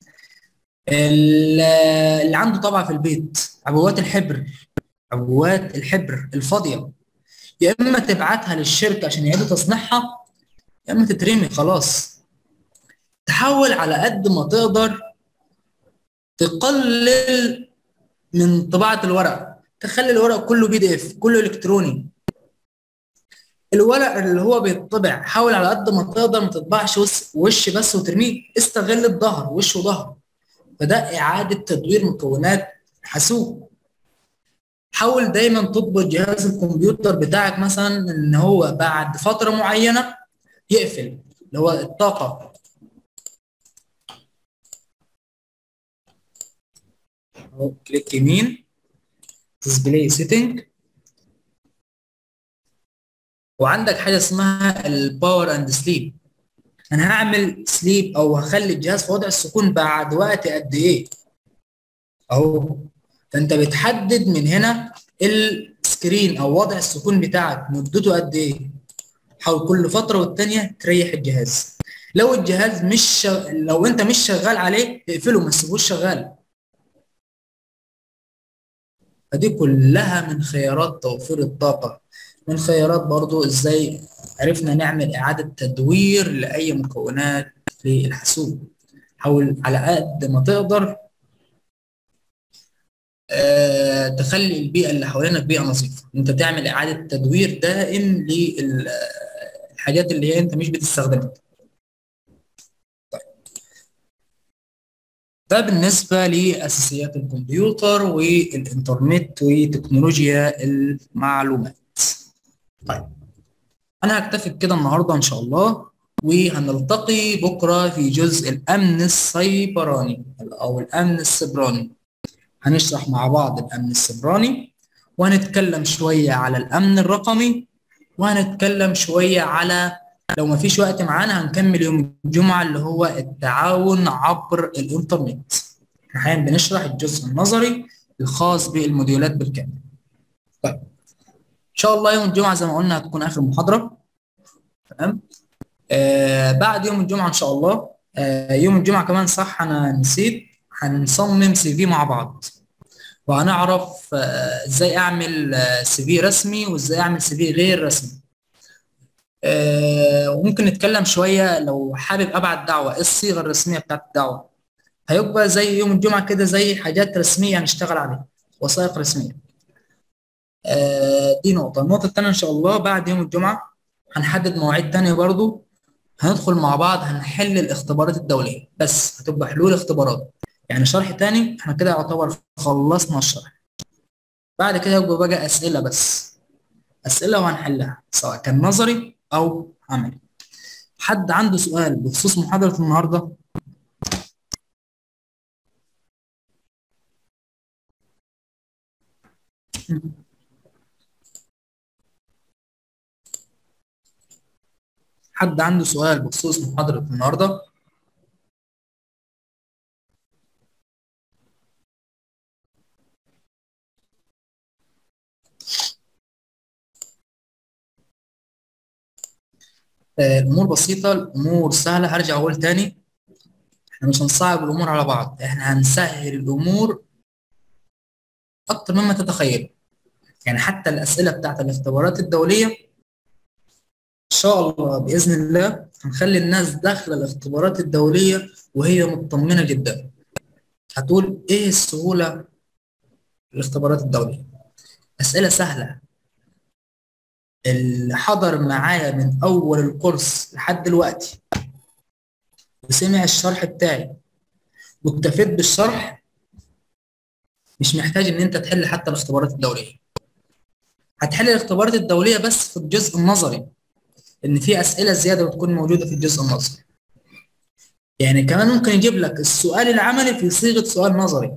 ال- اللي عنده طبعه في البيت عبوات الحبر عبوات الحبر الفاضيه يا اما تبعتها للشركه عشان يعيدوا تصنيعها يا اما تترمي خلاص تحاول على قد ما تقدر تقلل من طباعه الورق تخلي الورق كله بي دي اف كله الكتروني الورق اللي هو بيطبع حاول على قد ما تقدر ما تطبعش وش, وش بس وترميه استغل الظهر وش وظهر فده اعاده تدوير مكونات حاسوب حاول دايما تضبط جهاز الكمبيوتر بتاعك مثلا ان هو بعد فتره معينه يقفل اللي هو الطاقه اهو كليك يمين ديسبلاي سيتنج وعندك حاجه اسمها الباور اند سليب انا هعمل سليب او هخلي الجهاز في وضع السكون بعد وقت قد ايه اهو فانت بتحدد من هنا السكرين او وضع السكون بتاعك مدته قد ايه حاول كل فتره والتانيه تريح الجهاز لو الجهاز مش شغ... لو انت مش شغال عليه اقفله ما تسيبوش شغال فدي كلها من خيارات توفير الطاقه من خيارات برضو ازاي عرفنا نعمل اعاده تدوير لاي مكونات للحاسوب حاول على قد ما تقدر آه، تخلي البيئه اللي حوالينك بيئه نظيفه انت تعمل اعاده تدوير دائم للحاجات اللي هي انت مش بتستخدمها طيب. ده بالنسبه لاساسيات الكمبيوتر والانترنت وتكنولوجيا المعلومات طيب انا هكتفي بكده النهارده ان شاء الله وهنلتقي بكره في جزء الامن السيبراني او الامن السيبراني هنشرح مع بعض الامن السيبراني وهنتكلم شويه على الامن الرقمي وهنتكلم شويه على لو ما فيش وقت معانا هنكمل يوم الجمعه اللي هو التعاون عبر الانترنت احنا حاليا بنشرح الجزء النظري الخاص بالموديولات بالكامل طيب ان شاء الله يوم الجمعه زي ما قلنا هتكون اخر محاضره تمام آه بعد يوم الجمعه ان شاء الله آه يوم الجمعه كمان صح انا نسيت هنصمم سي في مع بعض وهنعرف آه، ازاي اعمل سي في رسمي وازاي اعمل سي في غير رسمي آه، وممكن نتكلم شويه لو حابب ابعت دعوه ايه الصيغه الرسميه بتاعت الدعوه هيبقى زي يوم الجمعه كده زي حاجات رسميه هنشتغل عليها وثائق رسميه آه، دي نقطه النقطه الثانيه ان شاء الله بعد يوم الجمعه هنحدد مواعيد تانية برضو هندخل مع بعض هنحل الاختبارات الدوليه بس هتبقى حلول اختبارات يعني شرح تاني احنا كده يعتبر خلصنا الشرح بعد كده يبقى بقى اسئله بس اسئله وهنحلها سواء كان نظري او عملي حد عنده سؤال بخصوص محاضره النهارده حد عنده سؤال بخصوص محاضره النهارده آه، الامور بسيطه الامور سهله هرجع اقول تاني احنا مش هنصعب الامور على بعض احنا هنسهل الامور اكتر مما تتخيل يعني حتى الاسئله بتاعت الاختبارات الدوليه ان شاء الله باذن الله هنخلي الناس داخله الاختبارات الدوليه وهي مطمنه جدا هتقول ايه السهوله الاختبارات الدوليه اسئله سهله اللي حضر معايا من اول الكورس لحد دلوقتي وسمع الشرح بتاعي واكتفيت بالشرح مش محتاج ان انت تحل حتى الاختبارات الدوليه هتحل الاختبارات الدوليه بس في الجزء النظري ان في اسئله زياده بتكون موجوده في الجزء النظري يعني كمان ممكن يجيب لك السؤال العملي في صيغه سؤال نظري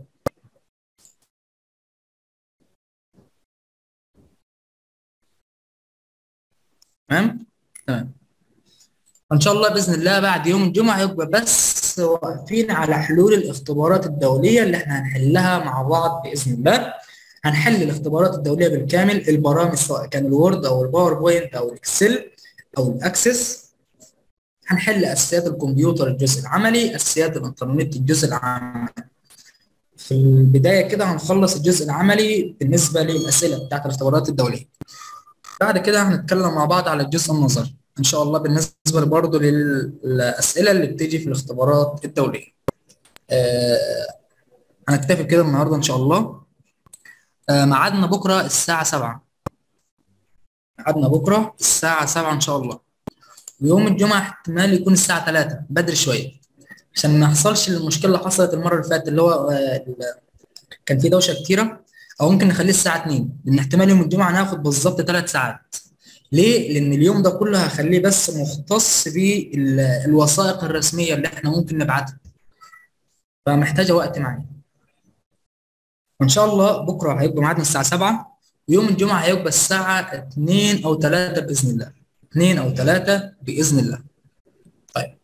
تمام تمام ان شاء الله باذن الله بعد يوم الجمعه يبقى بس واقفين على حلول الاختبارات الدوليه اللي احنا هنحلها مع بعض باذن الله هنحل الاختبارات الدوليه بالكامل البرامج سواء كان الوورد او الباوربوينت او الاكسل او الاكسس هنحل اساسيات الكمبيوتر الجزء العملي اساسيات الانترنت الجزء العملي في البدايه كده هنخلص الجزء العملي بالنسبه للاسئله بتاعت الاختبارات الدوليه بعد كده هنتكلم مع بعض على الجزء النظري ان شاء الله بالنسبه برضه للاسئله اللي بتيجي في الاختبارات الدوليه آه هنكتفي كده النهارده ان شاء الله آه ميعادنا بكره الساعه 7 ميعادنا بكره الساعه 7 ان شاء الله ويوم الجمعه احتمال يكون الساعه 3 بدري شويه عشان ما يحصلش المشكله اللي حصلت المره اللي فاتت اللي هو آه كان في دوشه كتيره او ممكن نخليه الساعه 2 لان احتمال يوم الجمعه ناخد بالظبط 3 ساعات ليه لان اليوم ده كله هخليه بس مختص بالوثائق الرسميه اللي احنا ممكن نبعتها فمحتاجه وقت معايا وان شاء الله بكره هيبقى ميعادنا الساعه 7 ويوم الجمعه هيبقى الساعه 2 او 3 باذن الله 2 او 3 باذن الله طيب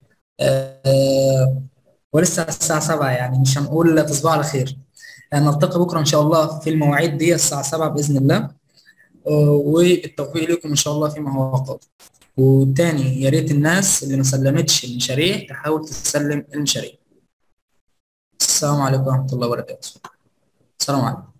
آه ولسه الساعه 7 يعني مش هنقول تصبحوا على خير نلتقي بكره ان شاء الله في المواعيد دي الساعه 7 باذن الله وبالتوفيق لكم ان شاء الله فيما هو قادم وتاني يا ريت الناس اللي ما سلمتش المشاريع تحاول تسلم المشاريع السلام عليكم ورحمه الله وبركاته السلام عليكم